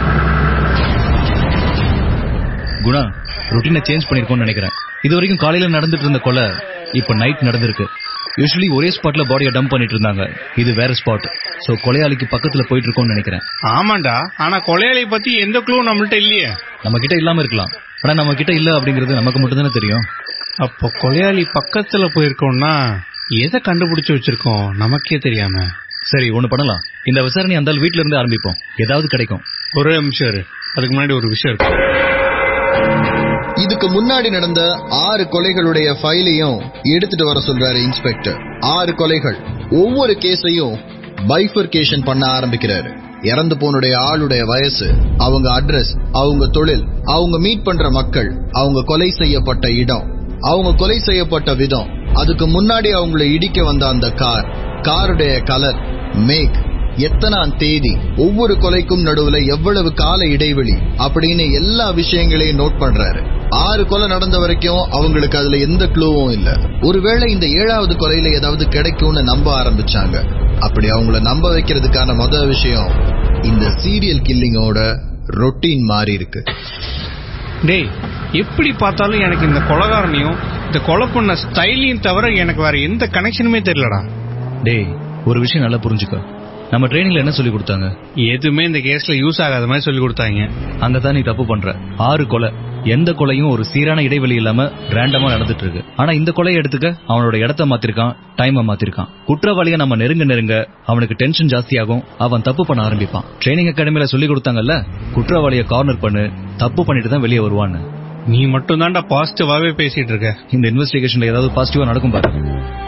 குணா ரொட்டீனை சேஞ்ச் பண்ணிருக்கோம்னு நினைக்கிறேன் இது வரைக்கும் காலையில நடந்துட்டு இருந்த கொலை இப்ப நைட் நடந்திருக்கு யூஸ்வலி ஒரே ஸ்பாட்ல பாடியை டம்ப் பண்ணிட்டு இருந்தாங்க இது வேற ஸ்பாட் சோ கொலையாளிக்கு பக்கத்துல போயிட்டு இருக்கோம்னு நினைக்கிறேன் ஆமாண்டா ஆனா கொலையாளி பத்தி எந்த க்ளூ நம்மள்ட்ட இல்லையே நம்ம கிட்ட இல்லாம இருக்கலாம் ஆனா நம்ம கிட்ட இல்ல அப்படிங்கிறது நமக்கு மட்டும் தானே தெரியும் அப்போ கொலையாளி பக்கத்துல போயிருக்கோம்னா எதை கண்டுபிடிச்சு வச்சிருக்கோம் நமக்கே தெரியாம சரி ஒண்ணு பண்ணலாம் இந்த விசாரணை அந்த வீட்ல இருந்து ஆரம்பிப்போம் ஏதாவது கிடைக்கும் ஒரே நிமிஷம் இரு அதுக்கு முன்னாடி ஒரு விஷயம் இருக்கு இதுக்கு முன்னாடி நடந்த ஆறு கொலைகளுடைய ஃபைலையும் எடுத்துட்டு வர சொல்றாரு இன்ஸ்பெக்டர் ஆறு கொலைகள் ஒவ்வொரு கேஸையும் பைஃபர்கேஷன் பண்ண ஆரம்பிக்கிறாரு இறந்து போனுடைய ஆளுடைய வயசு அவங்க அட்ரஸ் அவங்க தொழில் அவங்க மீட் பண்ற மக்கள் அவங்க கொலை செய்யப்பட்ட இடம் அவங்க கொலை செய்யப்பட்ட விதம் அதுக்கு முன்னாடி அவங்களை இடிக்க வந்த அந்த கார் காருடைய கலர் மேக் எத்தனாம் தேதி ஒவ்வொரு கொலைக்கும் நடுவுல எவ்வளவு கால இடைவெளி அப்படின்னு எல்லா விஷயங்களையும் நோட் பண்றாரு ஆறு கொலை நடந்த வரைக்கும் அவங்களுக்கு அதுல எந்த க்ளூவும் இல்ல ஒருவேளை இந்த ஏழாவது கொலையில ஏதாவது கிடைக்கும்னு நம்ப ஆரம்பிச்சாங்க அப்படி அவங்கள நம்ப வைக்கிறதுக்கான முதல் விஷயம் இந்த சீரியல் கில்லிங்கோட ரொட்டீன் மாறி இருக்கு டேய் எப்படி பார்த்தாலும் எனக்கு இந்த கொலகாரனையும் இந்த கொலை பண்ண ஸ்டைலையும் தவிர எனக்கு வேற எந்த கனெக்ஷனுமே தெரியலடா டேய் ஒரு விஷயம் நல்லா புரிஞ்சுக்கோ நம்ம ட்ரைனிங்ல என்ன சொல்லி கொடுத்தாங்க எதுவுமே இந்த கேஸ்ல யூஸ் ஆகாத மாதிரி சொல்லி கொடுத்தாங்க அங்கதான் நீ தப்பு பண்ற ஆறு கொலை எந்த கொலையும் ஒரு சீரான இடைவெளி இல்லாம ரேண்டமா நடந்துட்டு இருக்கு ஆனா இந்த கொலையை எடுத்துக்க அவனோட இடத்த மாத்திருக்கான் டைமை மாத்திருக்கான் குற்றவாளியை நம்ம நெருங்க நெருங்க அவனுக்கு டென்ஷன் ஜாஸ்தியாகும் அவன் தப்பு பண்ண ஆரம்பிப்பான் ட்ரைனிங் அகாடமில சொல்லி கொடுத்தாங்கல்ல குற்றவாளியை கார்னர் பண்ணு தப்பு பண்ணிட்டு தான் வெளியே வருவான்னு நீ மட்டும் தான்டா பாசிட்டிவாவே பேசிட்டு இருக்க இந்த இன்வெஸ்டிகேஷன்ல ஏதாவது பாசிட்டிவா நடக்கும் பாரு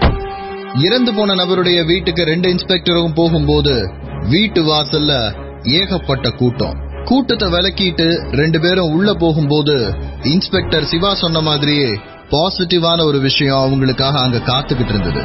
இறந்து போன நபருடைய வீட்டுக்கு ரெண்டு இன்ஸ்பெக்டரும் போகும்போது வீட்டு வாசல்ல ஏகப்பட்ட கூட்டம் கூட்டத்தை விலக்கிட்டு ரெண்டு பேரும் உள்ள போகும்போது இன்ஸ்பெக்டர் சிவா சொன்ன மாதிரியே பாசிட்டிவான ஒரு விஷயம் அவங்களுக்காக அங்க காத்துக்கிட்டு இருந்தது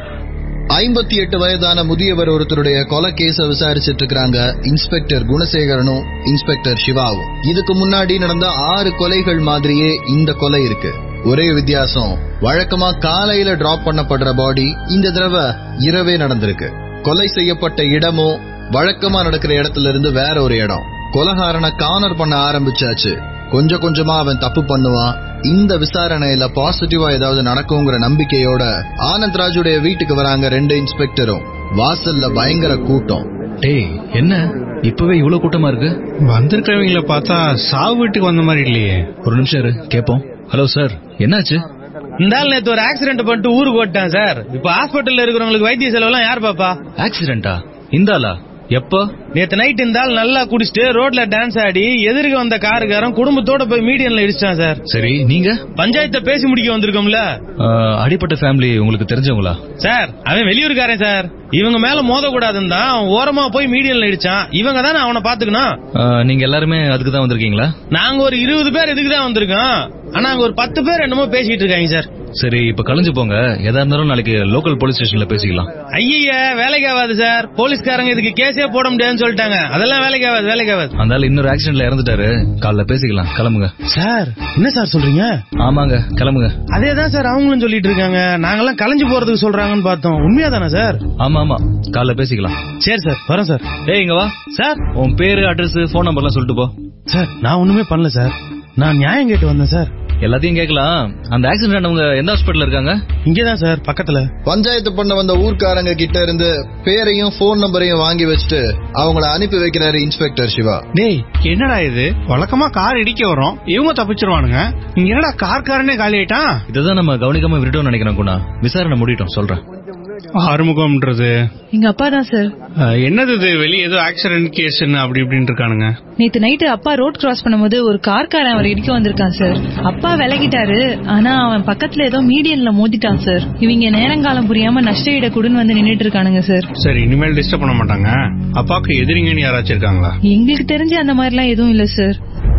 ஐம்பத்தி எட்டு வயதான முதியவர் ஒருத்தருடைய கொலை கேஸ விசாரிச்சிட்டு இருக்காங்க இன்ஸ்பெக்டர் குணசேகரனும் இன்ஸ்பெக்டர் சிவாவும் இதுக்கு முன்னாடி நடந்த ஆறு கொலைகள் மாதிரியே இந்த கொலை இருக்கு ஒரே வித்தியாசம் வழக்கமா காலையில டிராப் பண்ணப்படுற பாடி இந்த தடவை இரவே நடந்திருக்கு கொலை செய்யப்பட்ட இடமும் வழக்கமா நடக்கிற இடத்துல இருந்து வேற ஒரு இடம் கொலகாரனை கார்னர் பண்ண ஆரம்பிச்சாச்சு கொஞ்சம் கொஞ்சமா அவன் தப்பு பண்ணுவான் இந்த விசாரணையில பாசிட்டிவா ஏதாவது நடக்குங்கிற நம்பிக்கையோட ஆனந்த் ராஜுடைய வீட்டுக்கு வராங்க ரெண்டு இன்ஸ்பெக்டரும் வாசல்ல பயங்கர கூட்டம் டேய் என்ன இப்பவே இவ்வளவு கூட்டமா இருக்கு வந்திருக்கிறவங்கள பார்த்தா சாவு வீட்டுக்கு வந்த மாதிரி இல்லையே ஒரு நிமிஷம் இரு கேப்போம் ஹலோ சார் என்னாச்சு இந்த ஆள் நேத்து ஒரு ஆக்சிடென்ட் பண்ணிட்டு ஊருக்கு ஓட்டான் சார் இப்ப ஹாஸ்பிட்டல்ல இருக்கிறவங்களுக்கு வைத்திய செலவெல்லாம் யார் பாப்பா ஆக்சிடென்டா இந்த ஆளா எப்போ நேத்து நைட் இந்த ஆள் நல்லா குடிச்சிட்டு ரோட்ல டான்ஸ் ஆடி எதிர்க்க வந்த காருக்காரன் குடும்பத்தோட போய் மீடியன்ல இடிச்சான் சார் சரி நீங்க பஞ்சாயத்தை பேசி முடிக்க வந்திருக்கோம்ல ஆஹ், அடிப்பட்ட ஃபேமிலி உங்களுக்கு தெரிஞ்சவங்களா சார் அவன் வெளியூருக்காரன் சார் இவங்க மேல மோதக்கூடாதுன்னு தான் அவன் ஓரமா போய் மீடியன்ல இடிச்சான் இவங்க தானே அவனை பாத்துக்கணும் ஆஹ், நீங்க எல்லாருமே அதுக்கு தான் வந்திருக்கீங்களா நாங்க ஒரு இருபது பேர் இதுக்கு தான் வந்திருக்கோம் ஆனா அங்க ஒரு பத்து பேர் என்னமோ பேசிட்டு இருக்காங்க சார் சரி இப்ப கலைஞ்சு போங்க எதா இருந்தாலும் நாளைக்கு லோக்கல் போலீஸ் ஸ்டேஷன்ல பேசிக்கலாம் ஐய வேலைக்கு ஆகாது சார் போலீஸ்காரங்க இதுக்கு கேஸே போட முடியாதுன்னு சொல்லிட்டாங்க அதெல்லாம் வேலைக்கு ஆகாது வேலைக்கு ஆகாது அந்த ஆள் இன்னொரு ஆக்சிடென்ட்ல இறந்துட்டாரு காலைல பேசிக்கலாம் கிளம்புங்க சார் என்ன சார் சொல்றீங்க ஆமாங்க கிளம்புங்க அதே தான் சார் அவங்களும் சொல்லிட்டு இருக்காங்க நாங்கெல்லாம் கலைஞ்சு போறதுக்கு சொல்றாங்கன்னு பார்த்தோம் உண்மையா தானே சார் ஆமா ஆமா காலைல பேசிக்கலாம் சரி சார் வரேன் சார் ஏய் இங்க வா சார் உன் பேரு அட்ரஸ் போன் நம்பர்லாம் சொல்லிட்டு போ சார் நான் ஒண்ணுமே பண்ணல சார் நான் நியாயம் கேட்டு வந்தேன் சார் எல்லாத்தையும் கேட்கலாம் அந்த ஆக்சிடென்ட் ஆனவங்க எந்த ஹாஸ்பிட்டல் இருக்காங்க இங்கதான் சார் பக்கத்துல பஞ்சாயத்து பண்ண வந்த ஊர்க்காரங்க கிட்ட இருந்து பேரையும் போன் நம்பரையும் வாங்கி வச்சுட்டு அவங்கள அனுப்பி வைக்கிறாரு இன்ஸ்பெக்டர் சிவா டேய் என்னடா இது வழக்கமா கார் இடிக்க வரும் இவங்க தப்பிச்சிருவானுங்க இங்க என்னடா கார்காரனே காலி ஆயிட்டான் இதுதான் நம்ம கவனிக்காம விட்டுட்டோம்னு நினைக்கிறேன் குணா விசாரணை முடிட்டோம் சொல்றேன் ஆறுமுகம்ன்றது எங்க அப்பா தான் சார் அஹ், என்னது இது வெளியே ஏதோ ஆக்சிடென்ட் கேஸ்ன்னு அப்படி இப்படின்னு இருக்கானுங்க நேத்து நைட்டு அப்பா ரோட் கிராஸ் பண்ணும்போது ஒரு கார்காரன் அவர் இடிக்க வந்திருக்கான் சார் அப்பா விலகிட்டாரு ஆனா அவன் பக்கத்துல ஏதோ மீடியன்ல மோதிட்டான் சார் இவங்க நேரங்காலம் புரியாம நஷ்ட ஈட குடுன்னு வந்து நின்னுட்டு இருக்கானுங்க சார் சரி இனிமேல் டிஸ்டர்ப் பண்ண மாட்டாங்க அப்பாவுக்கு எதிரிங்கன்னு யாராச்சும் இருக்காங்களா எங்களுக்கு தெரிஞ்சு அந்த மாதிரிலாம் எதுவும் இல்ல சார்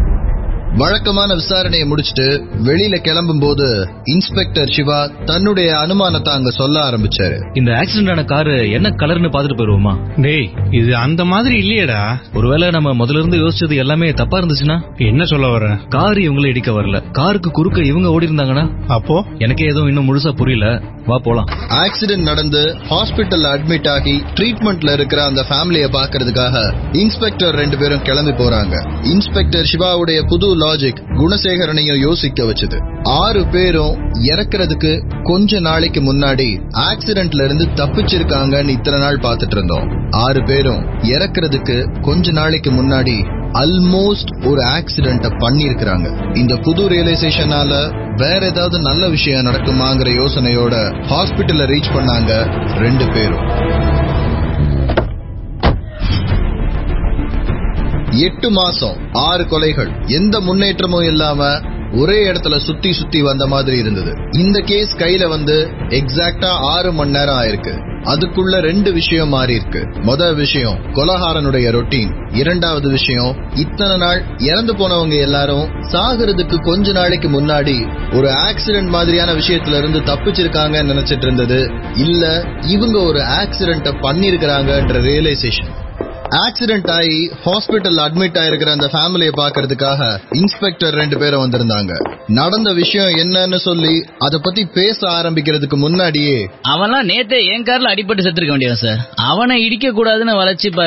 வழக்கமான விசாரணையை முடிச்சிட்டு வெளியில கிளம்பும் போது இன்ஸ்பெக்டர் சிவா தன்னுடைய அனுமானத்தை அங்க சொல்ல ஆரம்பிச்சாரு இந்த ஆக்சிடென்ட் ஆன காரு என்ன கலர்னு பாத்துட்டு போயிருவோமா டேய் இது அந்த மாதிரி இல்லையேடா ஒருவேளை நம்ம முதல்ல இருந்து யோசிச்சது எல்லாமே தப்பா இருந்துச்சுன்னா என்ன சொல்ல வர கார் இவங்கள இடிக்க வரல காருக்கு குறுக்க இவங்க ஓடி இருந்தாங்கன்னா அப்போ எனக்கே எதுவும் இன்னும் முழுசா புரியல வா போலாம் ஆக்சிடென்ட் நடந்து ஹாஸ்பிட்டல்ல அட்மிட் ஆகி ட்ரீட்மெண்ட்ல இருக்கிற அந்த ஃபேமிலியை பாக்குறதுக்காக இன்ஸ்பெக்டர் ரெண்டு பேரும் கிளம்பி போறாங்க இன்ஸ்பெக்டர் சிவாவுடைய புது லாஜிக் குணசேகரனையும் யோசிக்க வச்சது ஆறு பேரும் இறக்குறதுக்கு கொஞ்ச நாளைக்கு முன்னாடி ஆக்சிடென்ட்ல இருந்து தப்பிச்சிருக்காங்கன்னு இத்தனை நாள் பார்த்துட்டு இருந்தோம் ஆறு பேரும் இறக்குறதுக்கு கொஞ்ச நாளைக்கு முன்னாடி அல்மோஸ்ட் ஒரு ஆக்சிடென்ட பண்ணிருக்கிறாங்க இந்த புது ரியலைசேஷனால வேற ஏதாவது நல்ல விஷயம் நடக்குமாங்கிற யோசனையோட ஹாஸ்பிட்டல்ல ரீச் பண்ணாங்க ரெண்டு பேரும் எட்டு மாசம் ஆறு கொலைகள் எந்த முன்னேற்றமும் இல்லாம ஒரே இடத்துல சுத்தி சுத்தி வந்த மாதிரி இருந்தது இந்த கேஸ் கையில வந்து எக்ஸாக்டா ஆறு மணி நேரம் ஆயிருக்கு அதுக்குள்ள ரெண்டு விஷயம் மாறி இருக்கு முதல் விஷயம் கொலகாரனுடைய ரொட்டீன் இரண்டாவது விஷயம் இத்தனை நாள் இறந்து போனவங்க எல்லாரும் சாகிறதுக்கு கொஞ்ச நாளைக்கு முன்னாடி ஒரு ஆக்சிடென்ட் மாதிரியான விஷயத்துல இருந்து தப்பிச்சிருக்காங்கன்னு நினைச்சிட்டு இருந்தது இல்ல இவங்க ஒரு ஆக்சிடென்ட பண்ணிருக்கிறாங்கன்ற ரியலைசேஷன் ஆக்சிடென்ட் ஆகி ஹாஸ்பிட்டல் அட்மிட் ஆயிருக்கிற அந்த ஃபேமிலியை பாக்குறதுக்காக இன்ஸ்பெக்டர் ரெண்டு பேரும் வந்திருந்தாங்க நடந்த விஷயம் என்னன்னு சொல்லி அத பத்தி பேச ஆரம்பிக்கிறதுக்கு முன்னாடியே அவன்லாம் நேத்தே என் கார்ல அடிபட்டு செத்துருக்க வேண்டியவன் சார் அவனை இடிக்க கூடாதுன்னு வளைச்சு பாருங்க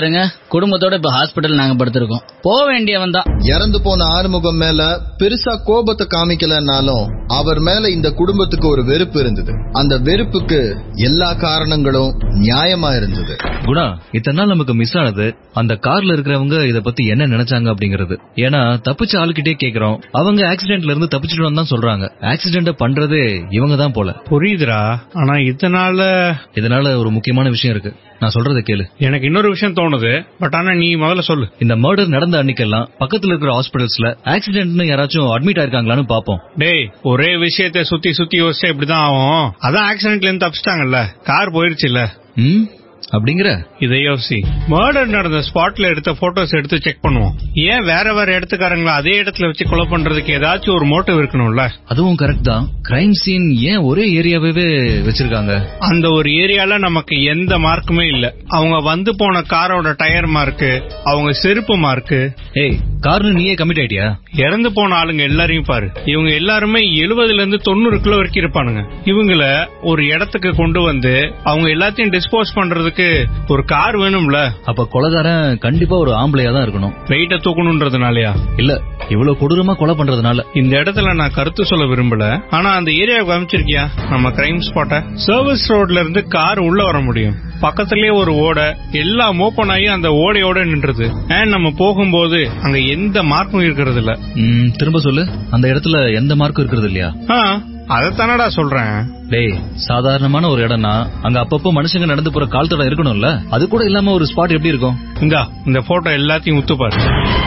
குடும்பத்தோட இப்ப ஹாஸ்பிட்டல் நாங்க படுத்திருக்கோம் போக வேண்டியவன் தான் இறந்து போன ஆறுமுகம் மேல பெருசா கோபத்தை காமிக்கலனாலும் அவர் மேல இந்த குடும்பத்துக்கு ஒரு வெறுப்பு இருந்தது அந்த வெறுப்புக்கு எல்லா காரணங்களும் நியாயமா இருந்தது குணா இத்தனை நாள் நமக்கு மிஸ் ஆனது அந்த கார்ல இருக்கிறவங்க இத பத்தி என்ன நினைச்சாங்க அப்படிங்கறது ஏன்னா தப்பிச்ச ஆளுகிட்டே கேக்குறோம் அவங்க ஆக்சிடென்ட்ல இருந்து தப்பிச்சிட்டோம் தான் சொல்றாங்க ஆக்சிடென்ட் பண்றதே இவங்க தான் போல புரியுதுடா ஆனா இதனால இதனால ஒரு முக்கியமான விஷயம் இருக்கு நான் சொல்றத கேளு எனக்கு இன்னொரு விஷயம் தோணுது பட் ஆனா நீ முதல்ல சொல்லு இந்த மர்டர் நடந்த அன்னைக்கெல்லாம் பக்கத்துல இருக்கிற ஹாஸ்பிடல்ஸ்ல ஆக்சிடென்ட்னு யாராச்சும் அட்மிட் ஆயிருக்காங்களான்னு பாப்போம் டேய் ஒரே விஷயத்தை சுத்தி சுத்தி யோசிச்சா இப்படிதான் ஆகும் அதான் ஆக்சிடென்ட்ல இருந்து தப்பிச்சிட்டாங்கல்ல கார் போயிருச்சுல்ல ம் அப்படிங்கிற இதை யோசி மர்டர் நடந்த ஸ்பாட்ல எடுத்த போட்டோஸ் எடுத்து செக் பண்ணுவோம் ஏன் வேற வேற இடத்துக்காரங்கள அதே இடத்துல வச்சு கொலை பண்றதுக்கு ஏதாச்சும் ஒரு மோட்டிவ் இருக்கணும்ல அதுவும் கரெக்ட் தான் கிரைம் சீன் ஏன் ஒரே ஏரியாவே வச்சிருக்காங்க அந்த ஒரு ஏரியால நமக்கு எந்த மார்க்குமே இல்ல அவங்க வந்து போன காரோட டயர் மார்க்கு அவங்க செருப்பு மார்க்கு ஏய் கார்னு நீயே கமிட் ஆயிட்டியா இறந்து போன ஆளுங்க எல்லாரையும் பாரு இவங்க எல்லாருமே எழுபதுல இருந்து தொண்ணூறு கிலோ வரைக்கும் இருப்பானுங்க இவங்கள ஒரு இடத்துக்கு கொண்டு வந்து அவங்க எல்லாத்தையும் டிஸ்போஸ் பண்றதுக்கு ஒரு கார் வேணும்ல அப்ப கொலைகாரன் கண்டிப்பா ஒரு ஆம்பளையா தான் இருக்கணும் வெயிட்ட தூக்கணும்ன்றதுனாலயா இல்ல இவ்வளவு கொடூரமா கொலை பண்றதுனால இந்த இடத்துல நான் கருத்து சொல்ல விரும்பல ஆனா அந்த ஏரியாவுக்கு அமைச்சிருக்கியா நம்ம கிரைம் ஸ்பாட்ட சர்வீஸ் ரோட்ல இருந்து கார் உள்ள வர முடியும் பக்கத்திலேயே ஒரு ஓடை எல்லாம் ஓபன் ஆகி அந்த ஓடையோட நின்றது அண்ட் நம்ம போகும்போது அங்க எந்த மார்க்கும் இருக்கிறது இல்ல ம், திரும்ப சொல்லு அந்த இடத்துல எந்த மார்க்கும் இருக்கிறது இல்லையா அதத்தானடா சொல்றேன் டேய் சாதாரணமான ஒரு இடம்னா அங்க அப்பப்போ மனுஷங்க நடந்து போற கால் தடம் இருக்கணும்ல அது கூட இல்லாம ஒரு ஸ்பாட் எப்படி இருக்கும் இந்தா இந்த போட்டோ எல்லாத்தையும் உத்து பாரு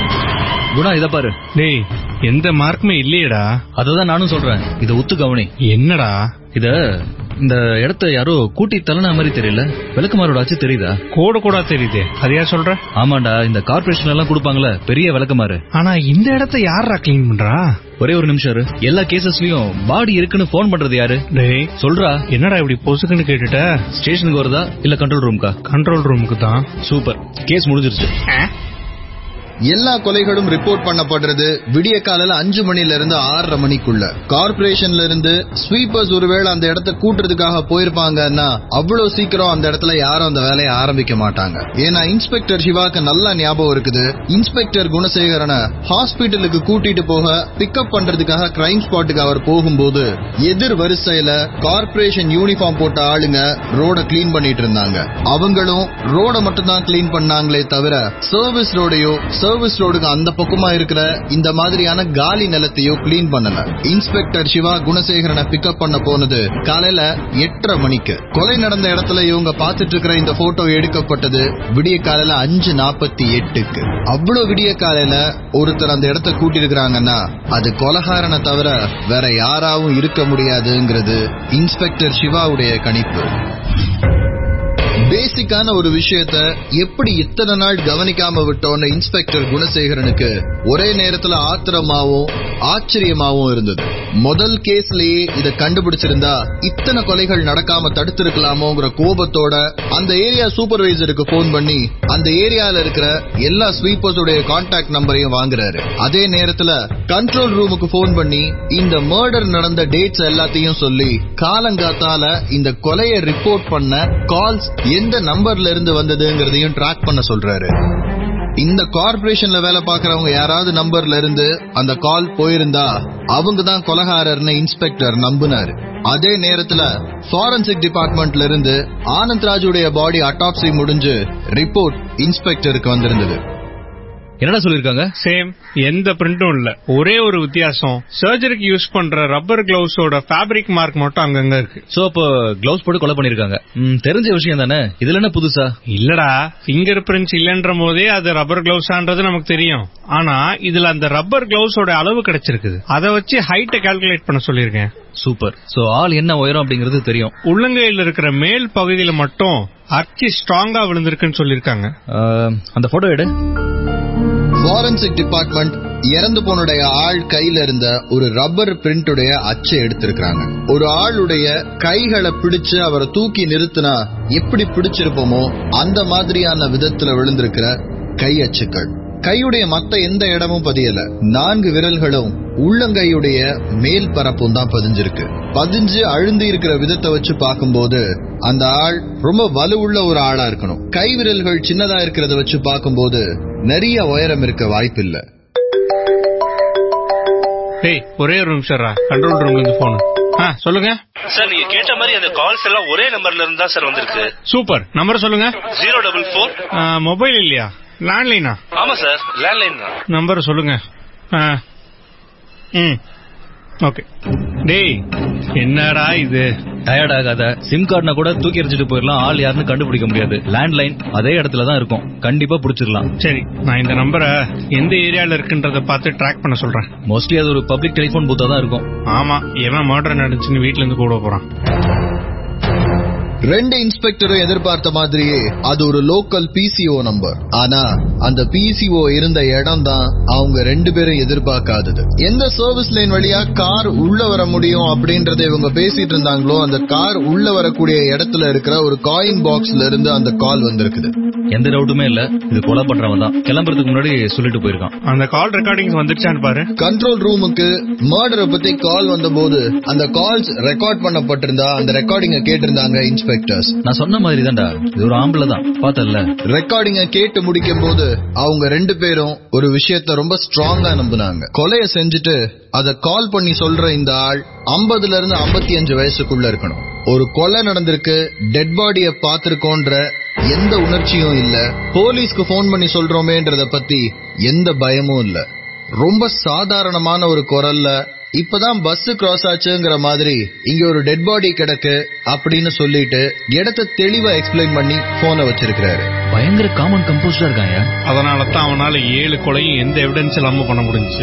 குணா இத பாரு டேய் எந்த மார்க்குமே இல்லையேடா அததான் நானும் சொல்றேன் இத உத்து கவனி என்னடா இத இந்த இடத்த யாரோ கூட்டி தள்ளன மாதிரி தெரியல விளக்குமாரோட ஆச்சு தெரியுதா கோடு கூட தெரியுதே அதையா சொல்ற ஆமாண்டா இந்த கார்பரேஷன் எல்லாம் கொடுப்பாங்கல்ல பெரிய விளக்குமாறு ஆனா இந்த இடத்த யாரா கிளீன் பண்றா ஒரே ஒரு நிமிஷம் இரு. எல்லா கேசஸ்லயும் பாடி இருக்குன்னு போன் பண்றது யாரு டேய் சொல்றா என்னடா இப்படி பொசுக்குன்னு கேட்டுட்ட ஸ்டேஷனுக்கு வருதா இல்ல கண்ட்ரோல் ரூம்க்கா கண்ட்ரோல் ரூமுக்கு தான் சூப்பர் கேஸ் முடிஞ்சிருச்சு எல்லா கொலைகளும் ரிப்போர்ட் பண்ணப்படுறது விடிய காலையில அஞ்சு மணில இருந்து ஆறரை மணிக்குள்ள கார்பரேஷன்ல இருந்து ஸ்வீப்பர்ஸ் ஒருவேளை அந்த இடத்த கூட்டுறதுக்காக போயிருப்பாங்கன்னா அவ்வளவு சீக்கிரம் அந்த இடத்துல யாரும் அந்த வேலையை ஆரம்பிக்க மாட்டாங்க ஏன்னா இன்ஸ்பெக்டர் சிவாக்கு நல்லா ஞாபகம் இருக்குது இன்ஸ்பெக்டர் குணசேகரனை ஹாஸ்பிட்டலுக்கு கூட்டிட்டு போக பிக்கப் பண்றதுக்காக கிரைம் ஸ்பாட்டுக்கு அவர் போகும்போது எதிர் வரிசையில கார்பரேஷன் யூனிஃபார்ம் போட்ட ஆளுங்க ரோட கிளீன் பண்ணிட்டு இருந்தாங்க அவங்களும் ரோட மட்டும் தான் கிளீன் பண்ணாங்களே தவிர சர்வீஸ் ரோடையோ சர்வீஸ் ரோடுக்கு அந்த பக்கமா இருக்கிற இந்த மாதிரியான காலி நிலத்தையோ கிளீன் பண்ணல இன்ஸ்பெக்டர் சிவா குணசேகரனை பிக்கப் பண்ண போனது காலையில எட்டரை மணிக்கு கொலை நடந்த இடத்துல இவங்க பார்த்துட்டு இருக்கிற இந்த போட்டோ எடுக்கப்பட்டது விடிய காலையில அஞ்சு நாற்பத்தி எட்டுக்கு அவ்வளவு விடிய காலையில ஒருத்தர் அந்த இடத்த கூட்டி இருக்கிறாங்கன்னா அது கொலகாரனை தவிர வேற யாராவும் இருக்க முடியாதுங்கிறது இன்ஸ்பெக்டர் சிவாவுடைய கணிப்பு பேசிக்கான ஒரு விஷயத்த எப்படி இத்தனை நாள் கவனிக்காம விட்டோன்னு இன்ஸ்பெக்டர் குணசேகரனுக்கு ஒரே நேரத்துல ஆத்திரமாவும் ஆச்சரியமாவும் இருந்தது முதல் கேஸ்லயே இத கண்டுபிடிச்சிருந்தா இத்தனை கொலைகள் நடக்காம தடுத்திருக்கலாமோங்கிற கோபத்தோட அந்த ஏரியா சூப்பர்வைசருக்கு போன் பண்ணி அந்த ஏரியால இருக்கிற எல்லா ஸ்வீப்பர்ஸோட கான்டாக்ட் நம்பரையும் வாங்குறாரு அதே நேரத்துல கண்ட்ரோல் ரூமுக்கு போன் பண்ணி இந்த மர்டர் நடந்த டேட்ஸ் எல்லாத்தையும் சொல்லி காலங்காத்தால இந்த கொலையை ரிப்போர்ட் பண்ண கால்ஸ் எந்த நம்பர்ல இருந்து வந்ததுங்கிறதையும் ட்ராக் பண்ண சொல்றாரு இந்த கார்பரேஷன்ல வேலை பார்க்கறவங்க யாராவது நம்பர்ல இருந்து அந்த கால் போயிருந்தா அவங்க தான் கொலகாரர்னு இன்ஸ்பெக்டர் நம்புனாரு அதே நேரத்துல ஃபாரன்சிக் டிபார்ட்மெண்ட்ல இருந்து ஆனந்த் ராஜுடைய பாடி அட்டாப்சி முடிஞ்சு ரிப்போர்ட் இன்ஸ்பெக்டருக்கு வந்திருந்தது என்னடா சொல்லிருக்காங்க சேம் எந்த பிரிண்டும் இல்ல ஒரே ஒரு வித்தியாசம் சர்ஜரிக்கு யூஸ் பண்ற ரப்பர் கிளவுஸோட ஃபேப்ரிக் மார்க் மட்டும் அங்கங்க இருக்கு சோ அப்போ கிளவுஸ் போட்டு கொலை பண்ணிருக்காங்க ம், தெரிஞ்ச விஷயம் தானே இதுல என்ன புதுசா இல்லடா பிங்கர் பிரிண்ட்ஸ் இல்லன்ற போதே அது ரப்பர் கிளவுஸான்றது நமக்கு தெரியும் ஆனா இதுல அந்த ரப்பர் கிளவுஸோட அளவு கிடைச்சிருக்குது அதை வச்சு ஹைட்டை கால்குலேட் பண்ண சொல்லியிருக்கேன் சூப்பர் சோ ஆள் என்ன உயரம் அப்படிங்கிறது தெரியும் உள்ளங்கையில இருக்கிற மேல் பகுதியில மட்டும் அர்ச்சி ஸ்ட்ராங்கா விழுந்திருக்குன்னு சொல்லியிருக்காங்க அஹ், அந்த போட்டோ எடு ஃபாரன்சிக் டிபார்ட்மெண்ட் இறந்து போனுடைய ஆள் கையில இருந்த ஒரு ரப்பர் பிரிண்டுடைய அச்சை எடுத்திருக்காங்க ஒரு ஆளுடைய கைகளை பிடிச்சு அவரை தூக்கி நிறுத்தினா எப்படி பிடிச்சிருப்போமோ அந்த மாதிரியான விதத்துல விழுந்திருக்கிற கை அச்சுக்கள் கையுடைய மத்த எந்த இடமும் பதியல நான்கு விரல்களும் உள்ளங்கையுடைய மேல் பரப்பும் தான் பதிஞ்சிருக்கு பதிஞ்சு அழுந்து இருக்கிற விதத்தை வச்சு பார்க்கும்போது அந்த ஆள் ரொம்ப வலுவுள்ள ஒரு ஆளா இருக்கணும் கை விரல்கள் சின்னதா இருக்கிறத வச்சு பார்க்கும்போது நிறைய உயரம் இருக்க வாய்ப்பில்லை டேய் ஒரே ஒரு நிமிஷம் கண்ட்ரோல் ரூம்ல இருந்து போன் ஆ சொல்லுங்க சார் நீங்க கேட்ட மாதிரி அந்த கால்ஸ் எல்லாம் ஒரே நம்பர்ல இருந்து தான் சார் வந்திருக்கு சூப்பர் நம்பர் சொல்லுங்க ஜீரோ டபுள் ஃபோர் மொபைல் இல்லையா லேண்ட்லைனா ஆமா சார் லேண்ட்லைன் தான் நம்பர் சொல்லுங்க ஆ. ம் ஓகே டேய் என்னடா இது டயர்ட் ஆகாத சிம் கார்டுனா கூட தூக்கி எறிஞ்சிட்டு போயிடலாம் ஆள் யாருன்னு கண்டுபிடிக்க முடியாது லேண்ட்லைன் அதே இடத்துல தான் இருக்கும் கண்டிப்பா புடிச்சிடலாம் சரி நான் இந்த நம்பரை எந்த ஏரியால இருக்குன்றத பார்த்து ட்ராக் பண்ண சொல்றேன் மோஸ்ட்லி அது ஒரு பப்ளிக் டெலிபோன் பூத்தா தான் இருக்கும் ஆமா எவன் மர்டர் நடந்துச்சுன்னு வீட்ல இருந்து கூட போறான் ரெண்டு இன்ஸ்பெக்டரும் எதிர்பார்த்த மாதிரியே அது ஒரு லோக்கல் பிசிஓ நம்பர் ஆனா அந்த பிசிஓ இருந்த இடம் தான் அவங்க ரெண்டு பேரும் எதிர்பார்க்காதது எந்த சர்வீஸ் லைன் வழியா கார் உள்ள வர முடியும் அப்படின்றத இவங்க பேசிட்டு இருந்தாங்களோ அந்த கார் உள்ள வரக்கூடிய இடத்துல இருக்கிற ஒரு காயின் பாக்ஸ்ல இருந்து அந்த கால் வந்திருக்குது எந்த டவுட்டுமே இல்ல இது கொலை பண்றவன் தான் கிளம்புறதுக்கு முன்னாடி சொல்லிட்டு போயிருக்கான் அந்த கால் ரெக்கார்டிங்ஸ் வந்துருச்சான்னு பாரு கண்ட்ரோல் ரூமுக்கு மர்டரை பத்தி கால் வந்தபோது அந்த கால்ஸ் ரெக்கார்ட் பண்ணப்பட்டிருந்தா அந்த ரெக்கார்டிங்க கேட்டிருந்தாங்க இன்ஸ்பெக்டர்ஸ் நான் சொன்ன மாதிரி தான்டா இது ஒரு ஆம்பளை தான் பார்த்தல ரெக்கார்டிங்க கேட்டு முடிக்கும் போது அவங்க ரெண்டு பேரும் ஒரு விஷயத்த ரொம்ப ஸ்ட்ராங்கா நம்புனாங்க கொலைய செஞ்சுட்டு அத கால் பண்ணி சொல்ற இந்த ஆள் 50 இருந்து 55 அஞ்சு வயசுக்குள்ள இருக்கணும் ஒரு கொலை நடந்திருக்கு டெட் பாடிய பாத்திருக்கோன்ற எந்த உணர்ச்சியும் இல்ல போலீஸ்க்கு போன் பண்ணி சொல்றோமேன்றத பத்தி எந்த பயமும் இல்ல ரொம்ப சாதாரணமான ஒரு குரல்ல இப்பதான் பஸ் கிராஸ் ஆச்சுங்கிற மாதிரி இங்க ஒரு டெட் பாடி கிடக்கு அப்படின்னு சொல்லிட்டு இடத்த தெளிவா எக்ஸ்பிளைன் பண்ணி போனை வச்சிருக்கிறாரு பயங்கர காமன் கம்போஸ்டா இருக்காங்க அதனால தான் அவனால ஏழு கொலையும் எந்த எவிடன்ஸ் இல்லாம பண்ண முடிஞ்சுச்சு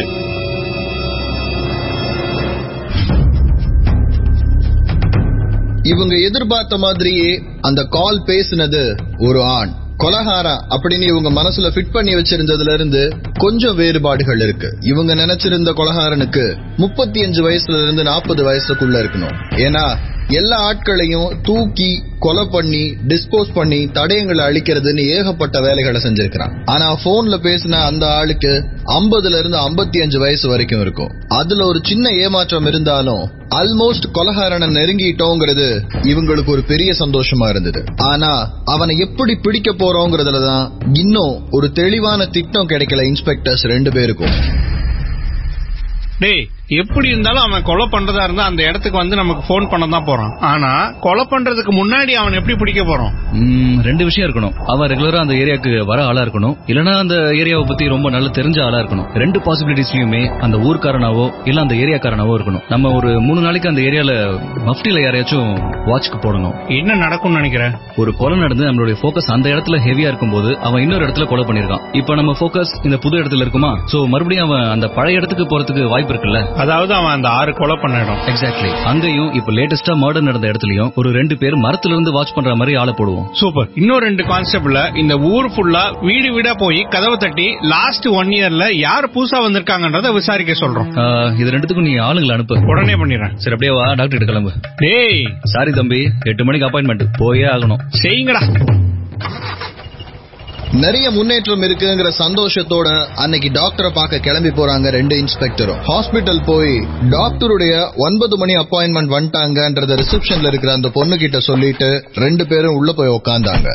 இவங்க எதிர்பார்த்த மாதிரியே அந்த கால் பேசினது ஒரு ஆண் கொலகாரா அப்படின்னு இவங்க மனசுல ஃபிட் பண்ணி வச்சிருந்ததுல இருந்து கொஞ்சம் வேறுபாடுகள் இருக்கு இவங்க நினைச்சிருந்த கொலகாரனுக்கு முப்பத்தி அஞ்சு வயசுல இருந்து நாற்பது வயசுக்குள்ள இருக்கணும் ஏன்னா எல்லா ஆட்களையும் தூக்கி கொலை பண்ணி டிஸ்போஸ் பண்ணி தடயங்களை அழிக்கிறதுன்னு ஏகப்பட்ட வேலைகளை செஞ்சிருக்கிறான் ஆனா போன்ல பேசின அந்த ஆளுக்கு 50 இருந்து 55 அஞ்சு வயசு வரைக்கும் இருக்கும் அதுல ஒரு சின்ன ஏமாற்றம் இருந்தாலும் ஆல்மோஸ்ட் கொலகாரனை நெருங்கிட்டோங்கிறது இவங்களுக்கு ஒரு பெரிய சந்தோஷமா இருந்தது ஆனா அவனை எப்படி பிடிக்க போறோங்கிறதுல தான் இன்னும் ஒரு தெளிவான திட்டம் கிடைக்கல இன்ஸ்பெக்டர்ஸ் ரெண்டு பேருக்கும் டேய் எப்படி இருந்தாலும் அவன் கொலை பண்றதா இருந்தா அந்த இடத்துக்கு வந்து நமக்கு ஃபோன் பண்ண தான் போறான் ஆனா கொலை பண்றதுக்கு முன்னாடி அவன் எப்படி பிடிக்க போறோம் ம், ரெண்டு விஷயம் இருக்கணும் அவன் ரெகுலரா அந்த ஏரியாக்கு வர ஆளா இருக்கணும் இல்லனா அந்த ஏரியாவை பத்தி ரொம்ப நல்லா தெரிஞ்ச ஆளா இருக்கணும் ரெண்டு பாசிபிலிட்டிஸ்லயுமே அந்த ஊர்க்காரனாவோ இல்ல அந்த ஏரியாக்காரனாவோ இருக்கணும் நம்ம ஒரு மூணு நாளைக்கு அந்த ஏரியால மஃப்டில யாரையாச்சும் வாட்ச்க்கு போடணும் என்ன நடக்கும்னு நினைக்கிறேன் ஒரு கொலை நடந்து நம்மளுடைய ஃபோக்கஸ் அந்த இடத்துல ஹெவியா இருக்கும்போது அவன் இன்னொரு இடத்துல கொலை பண்ணிருக்கான் இப்ப நம்ம ஃபோக்கஸ் இந்த புது இடத்துல இருக்குமா சோ மறுபடியும் அவன் அந்த பழைய இடத்துக்கு போறதுக்கு வாய்ப்பு இருக்குல்ல அதாவது அவன் அந்த ஆறு கொலை பண்ண இடம் எக்ஸாக்ட்லி அங்கேயும் இப்ப லேட்டஸ்டா மர்டர் நடந்த இடத்துலயும் ஒரு ரெண்டு பேர் மரத்துல இருந்து வாட்ச் பண்ற மாதிரி ஆளை போடுவோம் சூப்பர் இன்னும் ரெண்டு கான்ஸ்டபிள்ல இந்த ஊர் ஃபுல்லா வீடு வீடா போய் கதவை தட்டி லாஸ்ட் ஒன் இயர்ல யார் புதுசா வந்திருக்காங்கன்றத விசாரிக்க சொல்றோம் ஆஹ், இது ரெண்டுத்துக்கும் நீ ஆளுங்களை அனுப்பு உடனே பண்ணிடுறேன் சரி அப்படியே வா டாக்டர் கிட்ட கிளம்பு டேய் சாரி தம்பி எட்டு மணிக்கு அப்பாயின்மெண்ட் போயே ஆகணும் செய்யுங்கடா நிறைய முன்னேற்றம் இருக்குங்கிற சந்தோஷத்தோட அன்னைக்கு டாக்டரை பார்க்க கிளம்பி போறாங்க ரெண்டு இன்ஸ்பெக்டரும் ஹாஸ்பிட்டல் போய் டாக்டருடைய ஒன்பது மணி அப்பாயின்மெண்ட் வந்துட்டாங்கன்றத ரிசப்ஷன்ல இருக்கிற அந்த பொண்ணு கிட்ட சொல்லிட்டு ரெண்டு பேரும் உள்ள போய் உக்காந்தாங்க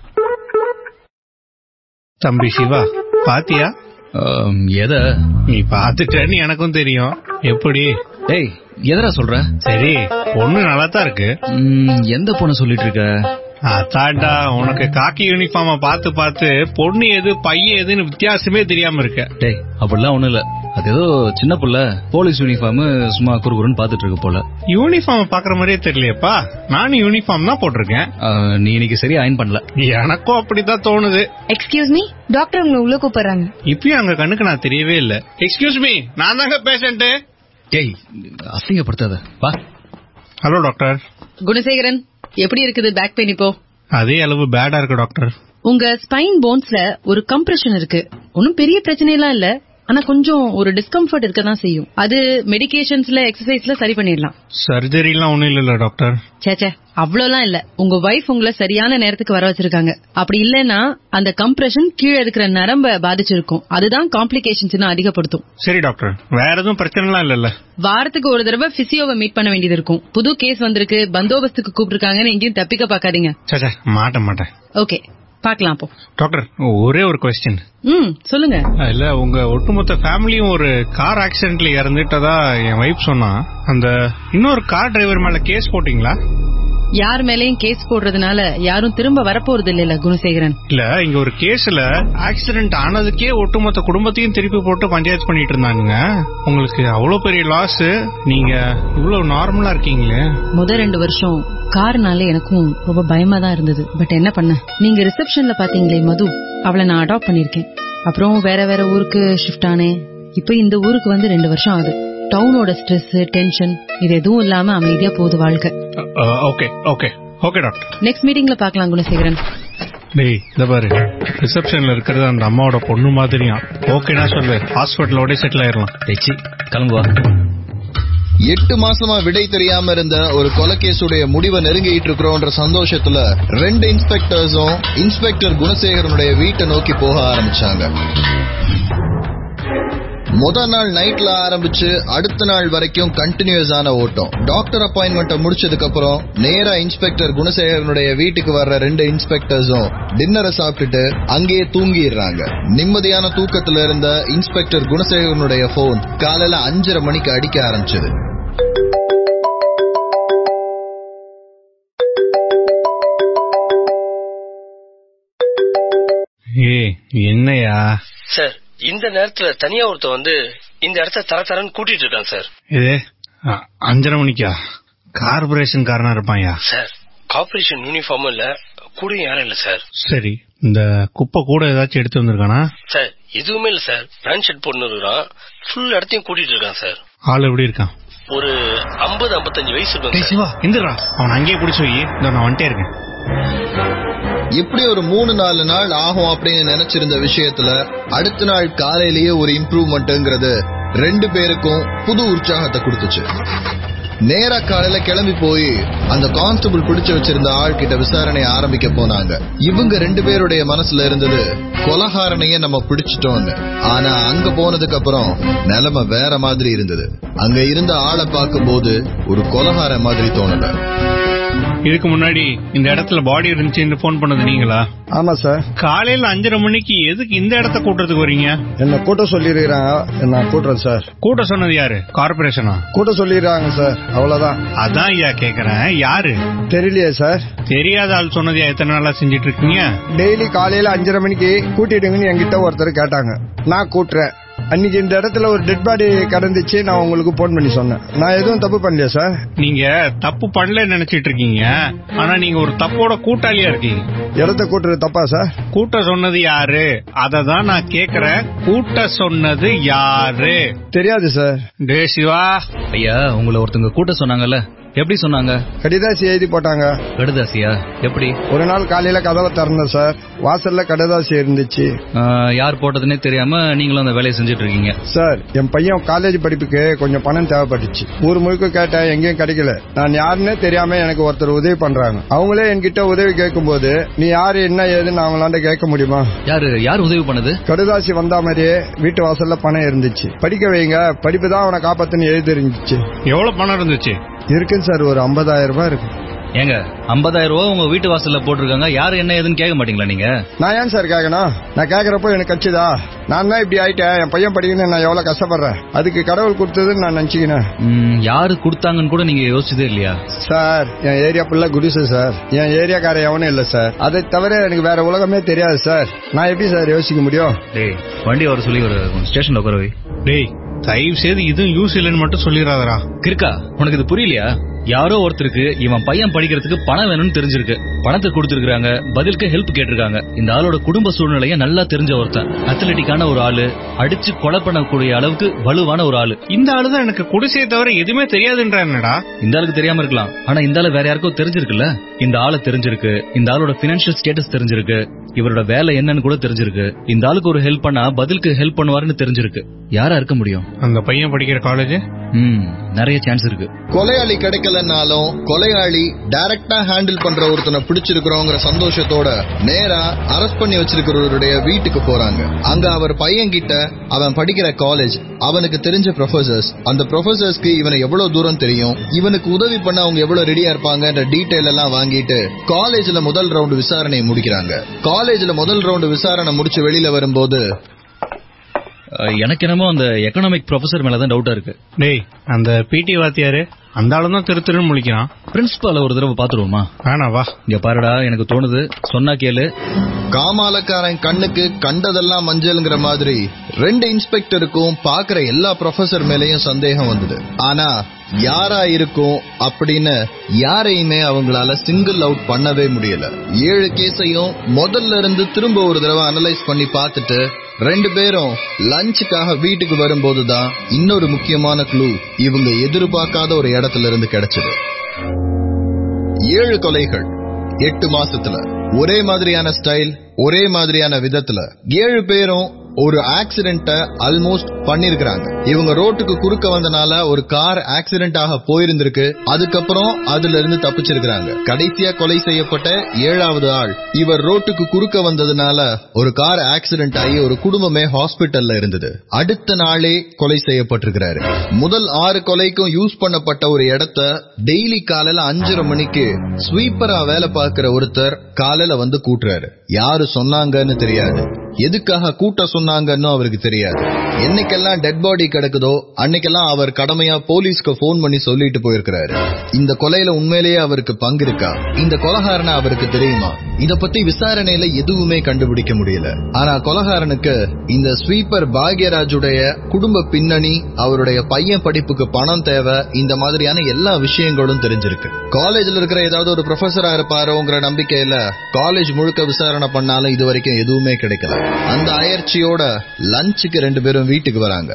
தம்பி சிவா பாத்தியா எத நீ பாத்துட்டேன்னு எனக்கும் தெரியும் எப்படி டேய் எதரா சொல்ற சரி பொண்ணு நல்லா தான் இருக்கு ம், எந்த பொண்ணு சொல்லிட்டு இருக்க அதான்டா உனக்கு காக்கி யூனிஃபார்ம பார்த்து பார்த்து பொண்ணு எது பையன் எதுன்னு வித்தியாசமே தெரியாம இருக்க டேய் அப்படிலாம் ஒண்ணும் இல்ல அது ஏதோ சின்ன புள்ள போலீஸ் யூனிஃபார்ம் சும்மா குறுகுறுன்னு பாத்துட்டு இருக்கு போல யூனிஃபார்ம் பாக்குற மாதிரியே தெரியலையேப்பா நானும் யூனிஃபார்ம் தான் போட்டிருக்கேன் ஆஹ், நீ இன்னைக்கு சரியா அயன் பண்ணல எனக்கும் அப்படித்தான் தோணுது எக்ஸ்கியூஸ் மீ டாக்டர் உங்களை உள்ள கூப்பிடுறாங்க இப்பயும் அங்க கண்ணுக்கு நான் தெரியவே இல்ல எக்ஸ்கியூஸ் மீ நான் தாங்க பேஷண்ட் டேய் அசிங்கப்படுத்தாத வா ஹலோ டாக்டர் குணசேகரன் எப்படி இருக்குது பேக் பெயின் இப்போ அதே அளவு பேடா இருக்கு டாக்டர் உங்க ஸ்பைன் போன்ஸ்ல ஒரு கம்ப்ரெஷன் இருக்கு ஒன்னும் பெரிய பிரச்சனை எல்லாம் இல்ல ஆனா கொஞ்சம் ஒரு டிஸ்கம்ஃபர்ட் இருக்க தான் செய்யும் அது மெடிகேஷன்ஸ்ல எக்ஸசைஸ்ல சரி பண்ணிடலாம் சர்ஜரிலாம் ஒண்ணும் இல்ல டாக்டர் சேச்சே அவ்வளவுலாம் இல்ல உங்க வைஃப் உங்களை சரியான நேரத்துக்கு வர வச்சிருக்காங்க அப்படி இல்லைன்னா அந்த கம்ப்ரெஷன் கீழே இருக்கிற நரம்ப பாதிச்சிருக்கும் அதுதான் காம்ப்ளிகேஷன்ஸ் அதிகப்படுத்தும் சரி டாக்டர் வேற எதுவும் பிரச்சனைலாம் இல்லல்ல வாரத்துக்கு ஒரு தடவை பிசியோவை மீட் பண்ண வேண்டியது இருக்கும் புது கேஸ் வந்திருக்கு பந்தோபஸ்துக்கு கூப்பிட்டுருக்காங்கன்னு எங்கேயும் தப்பிக்க பாக்காதீங்க சே மாட்டேன் மாட்டேன் ஓகே பார்க்கலாம் அப்போ டாக்டர் ஒரே ஒரு கொஸ்டின் ம் சொல்லுங்க இல்ல உங்க ஒட்டுமொத்த ஃபேமிலியும் ஒரு கார் ஆக்சிடென்ட்ல இறந்துட்டதா என் வைஃப் சொன்னா அந்த இன்னொரு கார் டிரைவர் மேல கேஸ் போட்டீங்களா யார் மேலயும் கேஸ் போடுறதுனால யாரும் திரும்ப வரப்போறது இல்ல குணசேகரன் இல்ல இங்க ஒரு கேஸ்ல ஆக்சிடென்ட் ஆனதுக்கே ஒட்டுமொத்த குடும்பத்தையும் திருப்பி போட்டு பஞ்சாயத்து பண்ணிட்டு இருந்தாங்க உங்களுக்கு அவ்வளவு பெரிய லாஸ் நீங்க இவ்வளவு நார்மலா இருக்கீங்களே முத ரெண்டு வருஷம் கார்னால எனக்கும் ரொம்ப பயமா தான் இருந்தது பட் என்ன பண்ண நீங்க ரிசப்ஷன்ல பாத்தீங்களே மது அவளை நான் அடாப்ட் பண்ணிருக்கேன் அப்புறம் வேற வேற ஊருக்கு ஷிஃப்ட் ஆனேன் இப்ப இந்த ஊருக்கு வந்து ரெண்டு வருஷம் ஆகுது டவுனோட ஸ்ட்ரெஸ் டென்ஷன் இது எதுவும் இல்லாம அமைதியா போகுது வாழ்க்கை okay okay okay doctor next மீட்டிங்ல பாக்கலாம் குணசேகரன் டேய் இந்த பாரு ரிசப்ஷன்ல இருக்கிறது அந்த அம்மாவோட பொண்ணு மாதிரியா ஓகேனா சொல்லு ஹாஸ்பிட்டலோட செட்டில் ஆயிரலாம் டெச்சி கிளம்புவா எட்டு மாசமா விடை தெரியாம இருந்த ஒரு கொலைகேசுடைய முடிவை நெருங்கிட்டு இருக்கிறோன்ற சந்தோஷத்துல ரெண்டு இன்ஸ்பெக்டர்ஸும் இன்ஸ்பெக்டர் குணசேகரனுடைய வீட்டை நோக்கி போக ஆரம்பிச்சாங்க முத நாள் நைட்ல ஆரம்பிச்சு அடுத்த நாள் வரைக்கும் கண்டினியூஸ் ஆன ஓட்டம் டாக்டர் அப்பாயின்மெண்ட் முடிச்சதுக்கு அப்புறம் நேரா இன்ஸ்பெக்டர் குணசேகரனுடைய வீட்டுக்கு வர்ற ரெண்டு இன்ஸ்பெக்டர்ஸும் டின்னரை சாப்பிட்டுட்டு அங்கேயே தூங்கிடுறாங்க நிம்மதியான தூக்கத்துல இருந்த இன்ஸ்பெக்டர் குணசேகரனுடைய போன் காலையில அஞ்சரை மணிக்கு அடிக்க ஆரம்பிச்சது ஏ என்னையா சார் இந்த நேரத்துல தனியா ஒருத்த வந்து இந்த இடத்த தர தரன்னு கூட்டிட்டு இருக்கான் சார் இது அ- அஞ்சரை மணிக்கா கார்பரேஷன் காரனா இருப்பான்யா சார் கார்பரேஷன் யூனிஃபார்மும் இல்ல கூடயும் யாரும் இல்ல சார் சரி இந்த குப்பை கூட ஏதாச்சும் எடுத்து வந்திருக்கானா சார் எதுவுமே இல்ல சார் பேண்ட் ஷர்ட் போட்டு இருக்கிறான் ஃபுல் இடத்தையும் கூட்டிட்டு இருக்கான் சார் ஆள் எப்படி இருக்கான் ஒரு ஐம்பது ஐம்பத்தஞ்சு வயசு இருக்கும் டேய் சிவா இந்துடா அவன் அங்கேயே பிடிச்சி வை இதோ நான் வந்துட்டே இருக்கேன் இப்படி ஒரு மூணு நாலு நாள் ஆகும் அப்படின்னு நினைச்சிருந்த விஷயத்துல அடுத்த நாள் காலையிலேயே ஒரு இம்ப்ரூவ்மெண்ட்ங்கிறது ரெண்டு பேருக்கும் புது உற்சாகத்தை கொடுத்துச்சு நேரா காலையில கிளம்பி போய் அந்த கான்ஸ்டபிள் பிடிச்சு வச்சிருந்த ஆள் கிட்ட விசாரணை ஆரம்பிக்க போனாங்க இவங்க ரெண்டு பேருடைய மனசுல இருந்தது கொலகாரனையே நம்ம பிடிச்சிட்டோம்னு ஆனா அங்க போனதுக்கு அப்புறம் நிலைமை வேற மாதிரி இருந்தது அங்க இருந்த ஆளை பார்க்கும்போது ஒரு கொலகார மாதிரி தோணல இதுக்கு முன்னாடி இந்த இடத்துல பாடி இருந்துச்சுன்னு போன் பண்ணது நீங்களா ஆமா சார் காலையில அஞ்சரை மணிக்கு எதுக்கு இந்த இடத்த கூட்டுறதுக்கு வரீங்க என்ன கூட்ட சொல்லிருக்கிறாங்க நான் கூட்டுறேன் சார் கூட்ட சொன்னது யாரு கார்பரேஷனா கூட்ட சொல்லிடுறாங்க சார் அவ்வளவுதான் அதான் ஐயா கேக்குறேன் யாரு தெரியலையே சார் தெரியாத ஆள் சொன்னது எத்தனை நாளா செஞ்சிட்டு இருக்கீங்க டெய்லி காலையில அஞ்சரை மணிக்கு கூட்டிடுங்கன்னு என்கிட்ட ஒருத்தர் கேட்டாங்க நான் கூட்டுறேன் அன்னைக்கு இந்த இடத்துல ஒரு டெட் பாடி கிடந்துச்சு நான் உங்களுக்கு போன் பண்ணி சொன்னேன் நான் எதுவும் தப்பு பண்ணலையா சார் நீங்க தப்பு பண்ணல நினைச்சிட்டு இருக்கீங்க ஆனா நீங்க ஒரு தப்போட கூட்டாளியா இருக்கீங்க இடத்த கூட்டுறது தப்பா சார் கூட்ட சொன்னது யாரு அததான் நான் கேக்குறேன் கூட்ட சொன்னது யாரு தெரியாது சார் டே சிவா ஐயா உங்களை ஒருத்தங்க கூட்ட சொன்னாங்கல்ல எப்படி சொன்னாங்க கடிதாசி எழுதி போட்டாங்க கடுதாசியா எப்படி ஒரு நாள் காலையில கதவை திறந்தேன் சார் வாசல்ல கடிதாசி இருந்துச்சு ஆ, யார் போட்டதுன்னே தெரியாம நீங்களும் அந்த வேலையை செஞ்சுட்டு இருக்கீங்க சார் என் பையன் காலேஜ் படிப்புக்கு கொஞ்சம் பணம் தேவைப்பட்டுச்சு ஊர் முழுக்க கேட்டேன் எங்கேயும் கிடைக்கல நான் யாருன்னே தெரியாம எனக்கு ஒருத்தர் உதவி பண்றாங்க அவங்களே என்கிட்ட உதவி கேட்கும்போது நீ யாரு என்ன ஏதுன்னு அவங்களாண்ட கேட்க முடியுமா யாரு யார் உதவி பண்ணது கடுதாசி வந்தா மாதிரியே வீட்டு வாசல்ல பணம் இருந்துச்சு படிக்க வைங்க படிப்பு தான் அவனை காப்பாத்துன்னு எழுதி இருந்துச்சு எவ்வளவு பணம் இருந்துச்சு இருக்குன்னு சார் ஒரு 50000 ரூபாய் இருக்கு ஏங்க 50000 ரூபாய் உங்க வீட்டு வாசல்ல போட்டிருக்காங்க யாரு என்ன ஏதுன்னு கேட்க மாட்டீங்களா நீங்க நான் ஏன் சார் கேட்கணும் நான் கேட்கறப்போ எனக்கு கட்சிதா நான் தான் இப்படி ஆயிட்டேன் என் பையன் படிக்கணும்னு நான் எவ்வளவு கஷ்டப்படுறேன் அதுக்கு கடவுள் கொடுத்ததுன்னு நான் நினைச்சுக்கினேன் ம், யாரு கொடுத்தாங்கன்னு கூட நீங்க யோசிச்சதே இல்லையா சார் என் ஏரியா ஃபுல்லா குடிசு சார் என் ஏரியாக்கார எவனும் இல்ல சார் அதை தவிர எனக்கு வேற உலகமே தெரியாது சார் நான் எப்படி சார் யோசிக்க முடியும் டேய் வண்டி வர சொல்லி ஒரு ஸ்டேஷன்ல உட்கார வை டேய் தயவு செய்து இதுவும் யூஸ் இல்லைன்னு மட்டும் சொல்லிடாதடா கிறுக்கா உனக்கு இது புரியலையா யாரோ ஒருத்தருக்கு இவன் பையன் படிக்கிறதுக்கு பணம் வேணும்னு தெரிஞ்சிருக்கு பணத்தை கொடுத்திருக்காங்க பதிலுக்கு ஹெல்ப் கேட்டிருக்காங்க இந்த ஆளோட குடும்ப சூழ்நிலைய நல்லா தெரிஞ்ச ஒருத்தன் அத்லட்டிக்கான ஒரு ஆளு அடிச்சு கொலை பண்ணக்கூடிய அளவுக்கு வலுவான ஒரு ஆளு இந்த ஆளுதான் எனக்கு குடிசையை தவிர எதுவுமே தெரியாதுன்ற என்னடா இந்த ஆளுக்கு தெரியாம இருக்கலாம் ஆனா இந்த ஆளு வேற யாருக்கோ தெரிஞ்சிருக்குல்ல இந்த ஆளை தெரிஞ்சிருக்கு இந்த ஆளோட பினான்சியல் ஸ்டேட்டஸ் தெரிஞ்சிருக்கு இவரோட வேலை என்னன்னு கூட தெரிஞ்சிருக்கு இந்த ஆளுக்கு ஒரு ஹெல்ப் பண்ணா பதிலுக்கு ஹெல்ப் பண்ணுவாருன்னு தெரிஞ்சிருக்கு யாரா இருக்க முடியும் அந்த பையன் படிக்கிற காலேஜ் ம் நிறைய சான்ஸ் இருக்கு கொலையாளி கிடைக்கலனாலும் கொலையாளி டைரக்டா ஹேண்டில் பண்ற ஒருத்தனை பிடிச்சிருக்கிறோங்கிற சந்தோஷத்தோட நேரா அரெஸ்ட் பண்ணி வச்சிருக்கிறவருடைய வீட்டுக்கு போறாங்க அங்க அவர் பையன் கிட்ட அவன் படிக்கிற காலேஜ் அவனுக்கு தெரிஞ்ச ப்ரொஃபசர்ஸ் அந்த ப்ரொஃபசர்ஸ்க்கு இவனை எவ்வளவு தூரம் தெரியும் இவனுக்கு உதவி பண்ண அவங்க எவ்வளவு ரெடியா இருப்பாங்கன்ற டீடைல் எல்லாம் வாங்கிட்டு காலேஜ்ல முதல் ரவுண்ட் விசாரணையை முடிக்கிறாங்க காலேஜ்ல முதல் ரவுண்ட் விசாரணை முடிச்சு வெளியில வரும்போது அஹ், எனக்கு என்னமோ அந்த எக்கனாமிக் ப்ரொஃபசர் மேலதான் டவுட்டா இருக்கு டேய் அந்த பிடி வாத்தியாரு அந்த ஆளு தான் திரு திருன்னு முழிக்கிறான் பிரின்சிபால ஒரு தடவை பாத்துருவோமா வேணா வா இங்க பாருடா எனக்கு தோணுது சொன்னா கேளு காமாலக்காரன் கண்ணுக்கு கண்டதெல்லாம் மஞ்சள்ங்கிற மாதிரி ரெண்டு இன்ஸ்பெக்டருக்கும் பாக்குற எல்லா ப்ரொஃபசர் மேலயும் சந்தேகம் வந்தது ஆனா யாரா இருக்கும் அப்படின்னு யாரையுமே அவங்களால சிங்கிள் அவுட் பண்ணவே முடியல ஏழு கேஸையும் முதல்ல இருந்து திரும்ப ஒரு தடவை அனலைஸ் பண்ணி பார்த்துட்டு ரெண்டு பேரும் லஞ்சுக்காக வீட்டுக்கு வரும்போதுதான் இன்னொரு முக்கியமான க்ளூ இவங்க எதிர்பார்க்காத ஒரு இடத்துல இருந்து கிடைச்சது ஏழு கொலைகள் எட்டு மாசத்துல ஒரே மாதிரியான ஸ்டைல் ஒரே மாதிரியான விதத்துல ஏழு பேரும் ஒரு ஆக்சிடென்ட ஆல்மோஸ்ட் பண்ணிருக்கிறாங்க இவங்க ரோட்டுக்கு குறுக்க வந்தனால ஒரு கார் ஆக்சிடென்ட் ஆக போயிருந்திருக்கு அதுக்கப்புறம் அதுல இருந்து தப்பிச்சிருக்கிறாங்க கடைசியா கொலை செய்யப்பட்ட ஏழாவது ஆள் இவர் ரோட்டுக்கு குறுக்க வந்ததுனால ஒரு கார் ஆக்சிடென்ட் ஆகி ஒரு குடும்பமே ஹாஸ்பிட்டல்ல இருந்தது அடுத்த நாளே கொலை செய்யப்பட்டிருக்கிறாரு முதல் ஆறு கொலைக்கும் யூஸ் பண்ணப்பட்ட ஒரு இடத்த டெய்லி காலையில அஞ்சரை மணிக்கு ஸ்வீப்பரா வேலை பார்க்கிற ஒருத்தர் காலையில வந்து கூட்டுறாரு யாரு சொன்னாங்கன்னு தெரியாது எதுக்காக கூட்ட சொன்னாங்கன்னு அவருக்கு தெரியாது என்னைக்கெல்லாம் டெட் பாடி கிடக்குதோ அன்னைக்கெல்லாம் அவர் கடமையா போலீஸ்க்கு போன் பண்ணி சொல்லிட்டு போயிருக்கிறாரு இந்த கொலையில உண்மையிலேயே அவருக்கு பங்கு இருக்கா இந்த கொலகாரனை அவருக்கு தெரியுமா இத பத்தி விசாரணையில எதுவுமே கண்டுபிடிக்க முடியல ஆனா கொலகாரனுக்கு இந்த ஸ்வீப்பர் பாக்யராஜுடைய குடும்ப பின்னணி அவருடைய பையன் படிப்புக்கு பணம் தேவை இந்த மாதிரியான எல்லா விஷயங்களும் தெரிஞ்சிருக்கு காலேஜ்ல இருக்கிற ஏதாவது ஒரு ப்ரொஃபஸரா இருப்பாரோங்கிற நம்பிக்கையில காலேஜ் முழுக்க விசாரணை பண்ணாலும் இது வரைக்கும் எதுவுமே கிடைக்கல அந்த அயற்சியோட லஞ்சுக்கு ரெண்டு பேரும் வீட்டுக்கு வராங்க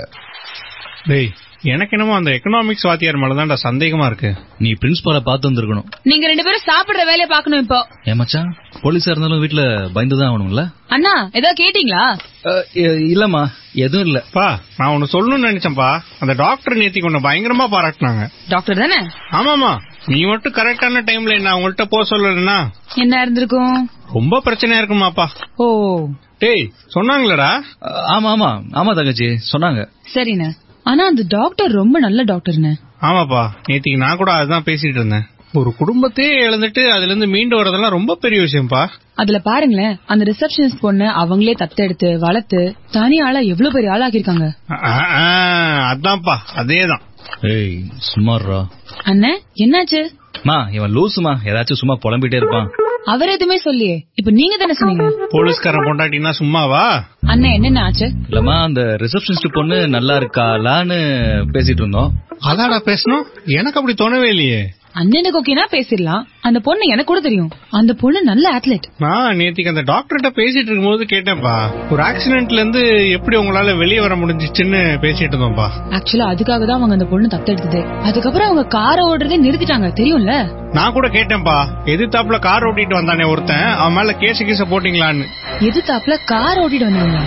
டேய் எனக்கு என்னமோ அந்த எக்கனாமிக்ஸ் வாத்தியார் மேலதான்டா சந்தேகமா இருக்கு நீ பிரின்சிபால பார்த்து வந்திருக்கணும் நீங்க ரெண்டு பேரும் சாப்பிடுற வேலையை பார்க்கணும் இப்போ ஏன் மச்சான் போலீஸா இருந்தாலும் வீட்டுல பயந்துதான் ஆகணும்ல அண்ணா ஏதாவது கேட்டீங்களா இல்லம்மா எதுவும் இல்ல பா நான் ஒன்னு சொல்லணும்னு நினைச்சேன்ப்பா அந்த டாக்டர் நேத்திக்கு ஒன்னு பயங்கரமா பாராட்டினாங்க டாக்டர் தானே ஆமாமா நீ மட்டும் கரெக்டான டைம்ல என்ன அவங்கள்ட்ட போக சொல்லலன்னா என்ன இருந்திருக்கும் ரொம்ப பிரச்சனையா இருக்குமாப்பா ஓ டேய் சொன்னாங்களடா ஆமா ஆமா ஆமா தங்கச்சி சொன்னாங்க சரிண்ணே ஆனா அந்த டாக்டர் ரொம்ப நல்ல டாக்டர்ண்ணே ஆமாப்பா நேத்திக்கு நான் கூட அதுதான் பேசிட்டு இருந்தேன் ஒரு குடும்பத்தையே இழந்துட்டு அதுல இருந்து மீண்டு வரதெல்லாம் ரொம்ப பெரிய விஷயம்ப்பா அதுல பாருங்களேன் அந்த ரிசப்ஷனிஸ்ட் பொண்ணு அவங்களே தத்தெடுத்து வளர்த்து தனி ஆளா எவ்வளவு பெரிய ஆளாக்கிருக்காங்க ஆ, ஆ, அதான்ப்பா அதேதான் ஏய் சும்மாறா அண்ணே என்னாச்சு மா இவன் லூசுமா ஏதாச்சும் சும்மா புலம்பிட்டே இருப்பான் அவர் எதுவுமே சொல்லியே இப்ப நீங்க தானே சொன்னீங்க போலீஸ்காரன் பொண்டாட்டினா சும்மாவா அண்ணே என்னென்ன ஆச்சு இல்லம்மா அந்த ரிசப்ஷனிஸ்ட் பொண்ணு நல்லா இருக்காளான்னு பேசிட்டு இருந்தோம் அதாடா பேசணும் எனக்கு அப்படி தோணவே இல்லையே அண்ணனுக்கு ஓகேனா பேசிடலாம் அந்த பொண்ணு எனக்கு கூட தெரியும் அந்த பொண்ணு நல்ல அத்லெட் நான் நேத்திக்கு அந்த டாக்டர்கிட்ட பேசிட்டு இருக்கும்போது கேட்டேன்ப்பா ஒரு ஆக்சிடென்ட்ல இருந்து எப்படி உங்களால வெளியே வர முடிஞ்சிச்சுன்னு பேசிட்டு இருந்தோம்ப்பா ஆக்சுவலா அதுக்காக தான் அவங்க அந்த பொண்ணு தத்தெடுத்தது அதுக்கப்புறம் அவங்க காரை ஓடுறதே நிறுத்திட்டாங்க தெரியும்ல நான் கூட கேட்டேன்ப்பா எதிர்த்தாப்புல கார் ஓட்டிட்டு வந்தானே ஒருத்தன் அவன் மேல கேச கீச போட்டீங்களான்னு எதிர்த்தாப்புல கார் ஓட்டிட்டு வந்தாங்க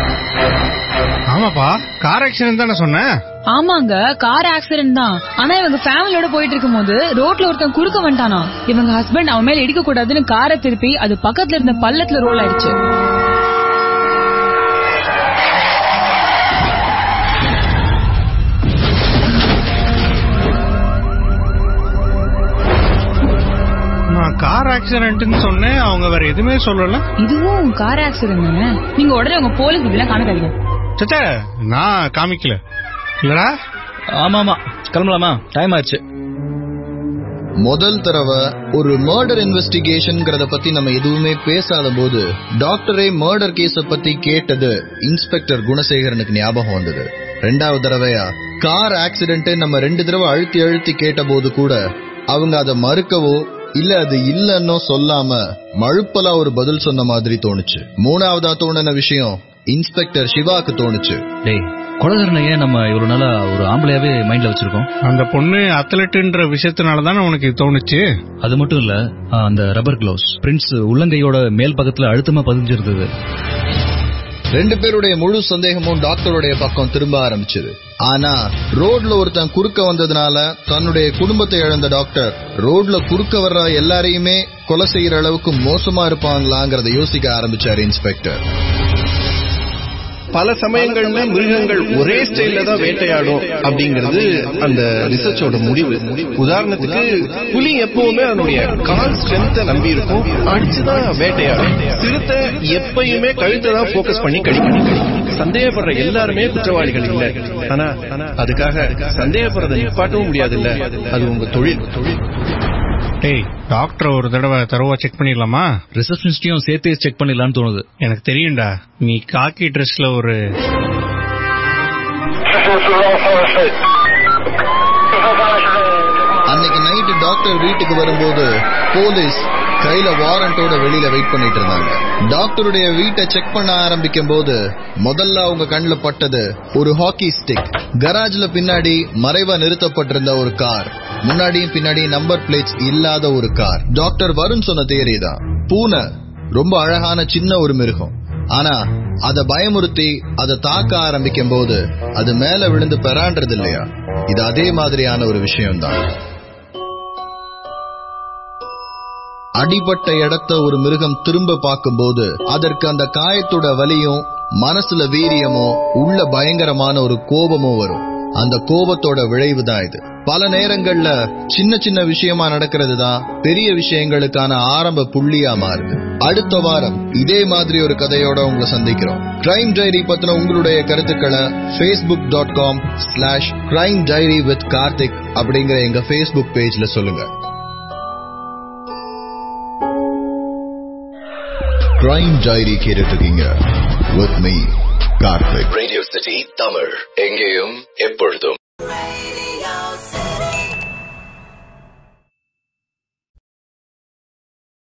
ஆமாப்பா கார் ஆக்சிடென்ட் தானே சொன்னேன் ஆமாங்க கார் ஆக்சிடென்ட் தான் ஆனா இவங்க ஃபேமிலியோட போயிட்டு இருக்கும்போது ரோட்ல ஒருத்தன் குறுக்க வந்துட்டானா இவங்க ஹஸ்பண்ட் அவன் மேல இடிக்க கூடாதுன்னு காரை திருப்பி அது பக்கத்துல இருந்த பள்ளத்துல ரோல் ஆயிடுச்சு நான் கார் ஆக்சிடென்ட்னு சொன்னேன் அவங்க வேற எதுவுமே சொல்லல இதுவும் கார் ஆக்சிடென்ட் தானே நீங்க உடனே உங்க போலீஸ் இப்படிலாம் காமிக்காதீங்க சச்சா நான் காமிக்கல இல்லடா ஆமா ஆமா கிளம்பலாமா டைம் ஆச்சு முதல் தடவை ஒரு மர்டர் இன்வெஸ்டிகேஷன்ங்கிறத பத்தி நம்ம எதுவுமே பேசாத போது டாக்டரே மர்டர் கேஸ பத்தி கேட்டது இன்ஸ்பெக்டர் குணசேகரனுக்கு ஞாபகம் வந்தது ரெண்டாவது தடவையா கார் ஆக்சிடென்ட் நம்ம ரெண்டு தடவை அழுத்தி அழுத்தி கேட்ட போது கூட அவங்க அதை மறுக்கவோ இல்ல அது இல்லன்னோ சொல்லாம மழுப்பலா ஒரு பதில் சொன்ன மாதிரி தோணுச்சு மூணாவதா தோணுன விஷயம் இன்ஸ்பெக்டர் சிவாக்கு தோணுச்சு டேய் கொலகாரனை ஏன் நம்ம இவ்வளவு நாளா ஒரு ஆம்பளையாவே மைண்ட்ல வச்சிருக்கோம் அந்த பொண்ணு அத்லெட்டுன்ற விஷயத்தினால தானே உனக்கு இது தோணுச்சு அது மட்டும் இல்ல ஆ, அந்த ரப்பர் கிளவுஸ் பிரின்ஸ் உள்ளங்கையோட மேல் பக்கத்துல அழுத்தமா பதிஞ்சிருந்தது ரெண்டு பேருடைய முழு சந்தேகமும் டாக்டருடைய பக்கம் திரும்ப ஆரம்பிச்சது ஆனா ரோட்ல ஒருத்தன் குறுக்க வந்ததுனால தன்னுடைய குடும்பத்தை இழந்த டாக்டர் ரோட்ல குறுக்க வர்ற எல்லாரையுமே கொலை செய்யற அளவுக்கு மோசமா இருப்பாங்களாங்கிறத யோசிக்க ஆரம்பிச்சாரு இன்ஸ்பெக்டர் பல சமயங்கள்ல மிருகங்கள் ஒரே ஸ்டைல்ல தான் வேட்டையாடும் அப்படிங்கிறது அந்த ரிசர்ச்சோட முடிவு உதாரணத்துக்கு புலி எப்பவுமே அதனுடைய கால் ஸ்ட்ரென்த்தை நம்பி இருக்கும் அடிச்சுதான் வேட்டையாடும் சிறுத்தை எப்பயுமே கழுத்தை தான் போக்கஸ் பண்ணி கடிக்கும் சந்தேகப்படுற எல்லாருமே குற்றவாளிகள் இல்ல ஆனா அதுக்காக சந்தேகப்படுறதை நிப்பாட்டவும் முடியாது இல்ல அது உங்க தொழில் டேய் டாக்டர் ஒரு தடவை தரவா செக் பண்ணிடலாமா ரிசப்ஷனிஸ்டையும் சேர்த்து செக் பண்ணிடலாம்னு தோணுது எனக்கு தெரியும்டா நீ காக்கி ட்ரெஸ்ல ஒரு அன்னைக்கு நைட்டு டாக்டர் வீட்டுக்கு வரும்போது போலீஸ் கையில வாரண்டோட வெளியில வெயிட் பண்ணிட்டு இருந்தாங்க டாக்டருடைய வீட்டை செக் பண்ண ஆரம்பிக்கும் போது முதல்ல அவங்க கண்ணுல பட்டது ஒரு ஹாக்கி ஸ்டிக் கராஜ்ல பின்னாடி மறைவா நிறுத்தப்பட்டிருந்த ஒரு கார் முன்னாடியும் பின்னாடி நம்பர் பிளேட்ஸ் இல்லாத ஒரு கார் டாக்டர் வருண் சொன்ன தேரி தான் பூனை ரொம்ப அழகான சின்ன ஒரு மிருகம் ஆனா அத பயமுறுத்தி அதை தாக்க ஆரம்பிக்கும் போது அது மேல விழுந்து பெறான்றது இல்லையா இது அதே மாதிரியான ஒரு விஷயம்தான் அடிபட்ட இடத்த ஒரு மிருகம் திரும்ப பார்க்கும்போது அதற்கு அந்த காயத்தோட வலியும் மனசுல வீரியமோ உள்ள பயங்கரமான ஒரு கோபமோ வரும் அந்த கோபத்தோட விளைவு தான் இது பல நேரங்கள்ல சின்ன சின்ன விஷயமா நடக்கிறது தான் பெரிய விஷயங்களுக்கான ஆரம்ப புள்ளியா மாறுது அடுத்த வாரம் இதே மாதிரி ஒரு கதையோட உங்களை சந்திக்கிறோம் கிரைம் டைரி பத்தின உங்களுடைய கருத்துக்களை Facebook dot com slash crime diary with Karthik அப்படிங்கிற எங்க ஃபேஸ்புக் பேஜ்ல சொல்லுங்க கிரைம் டைரி கேட்டுட்டு இருக்கீங்க with me Karthik radio city Tamil எங்கேயும் எப்பொழுதும்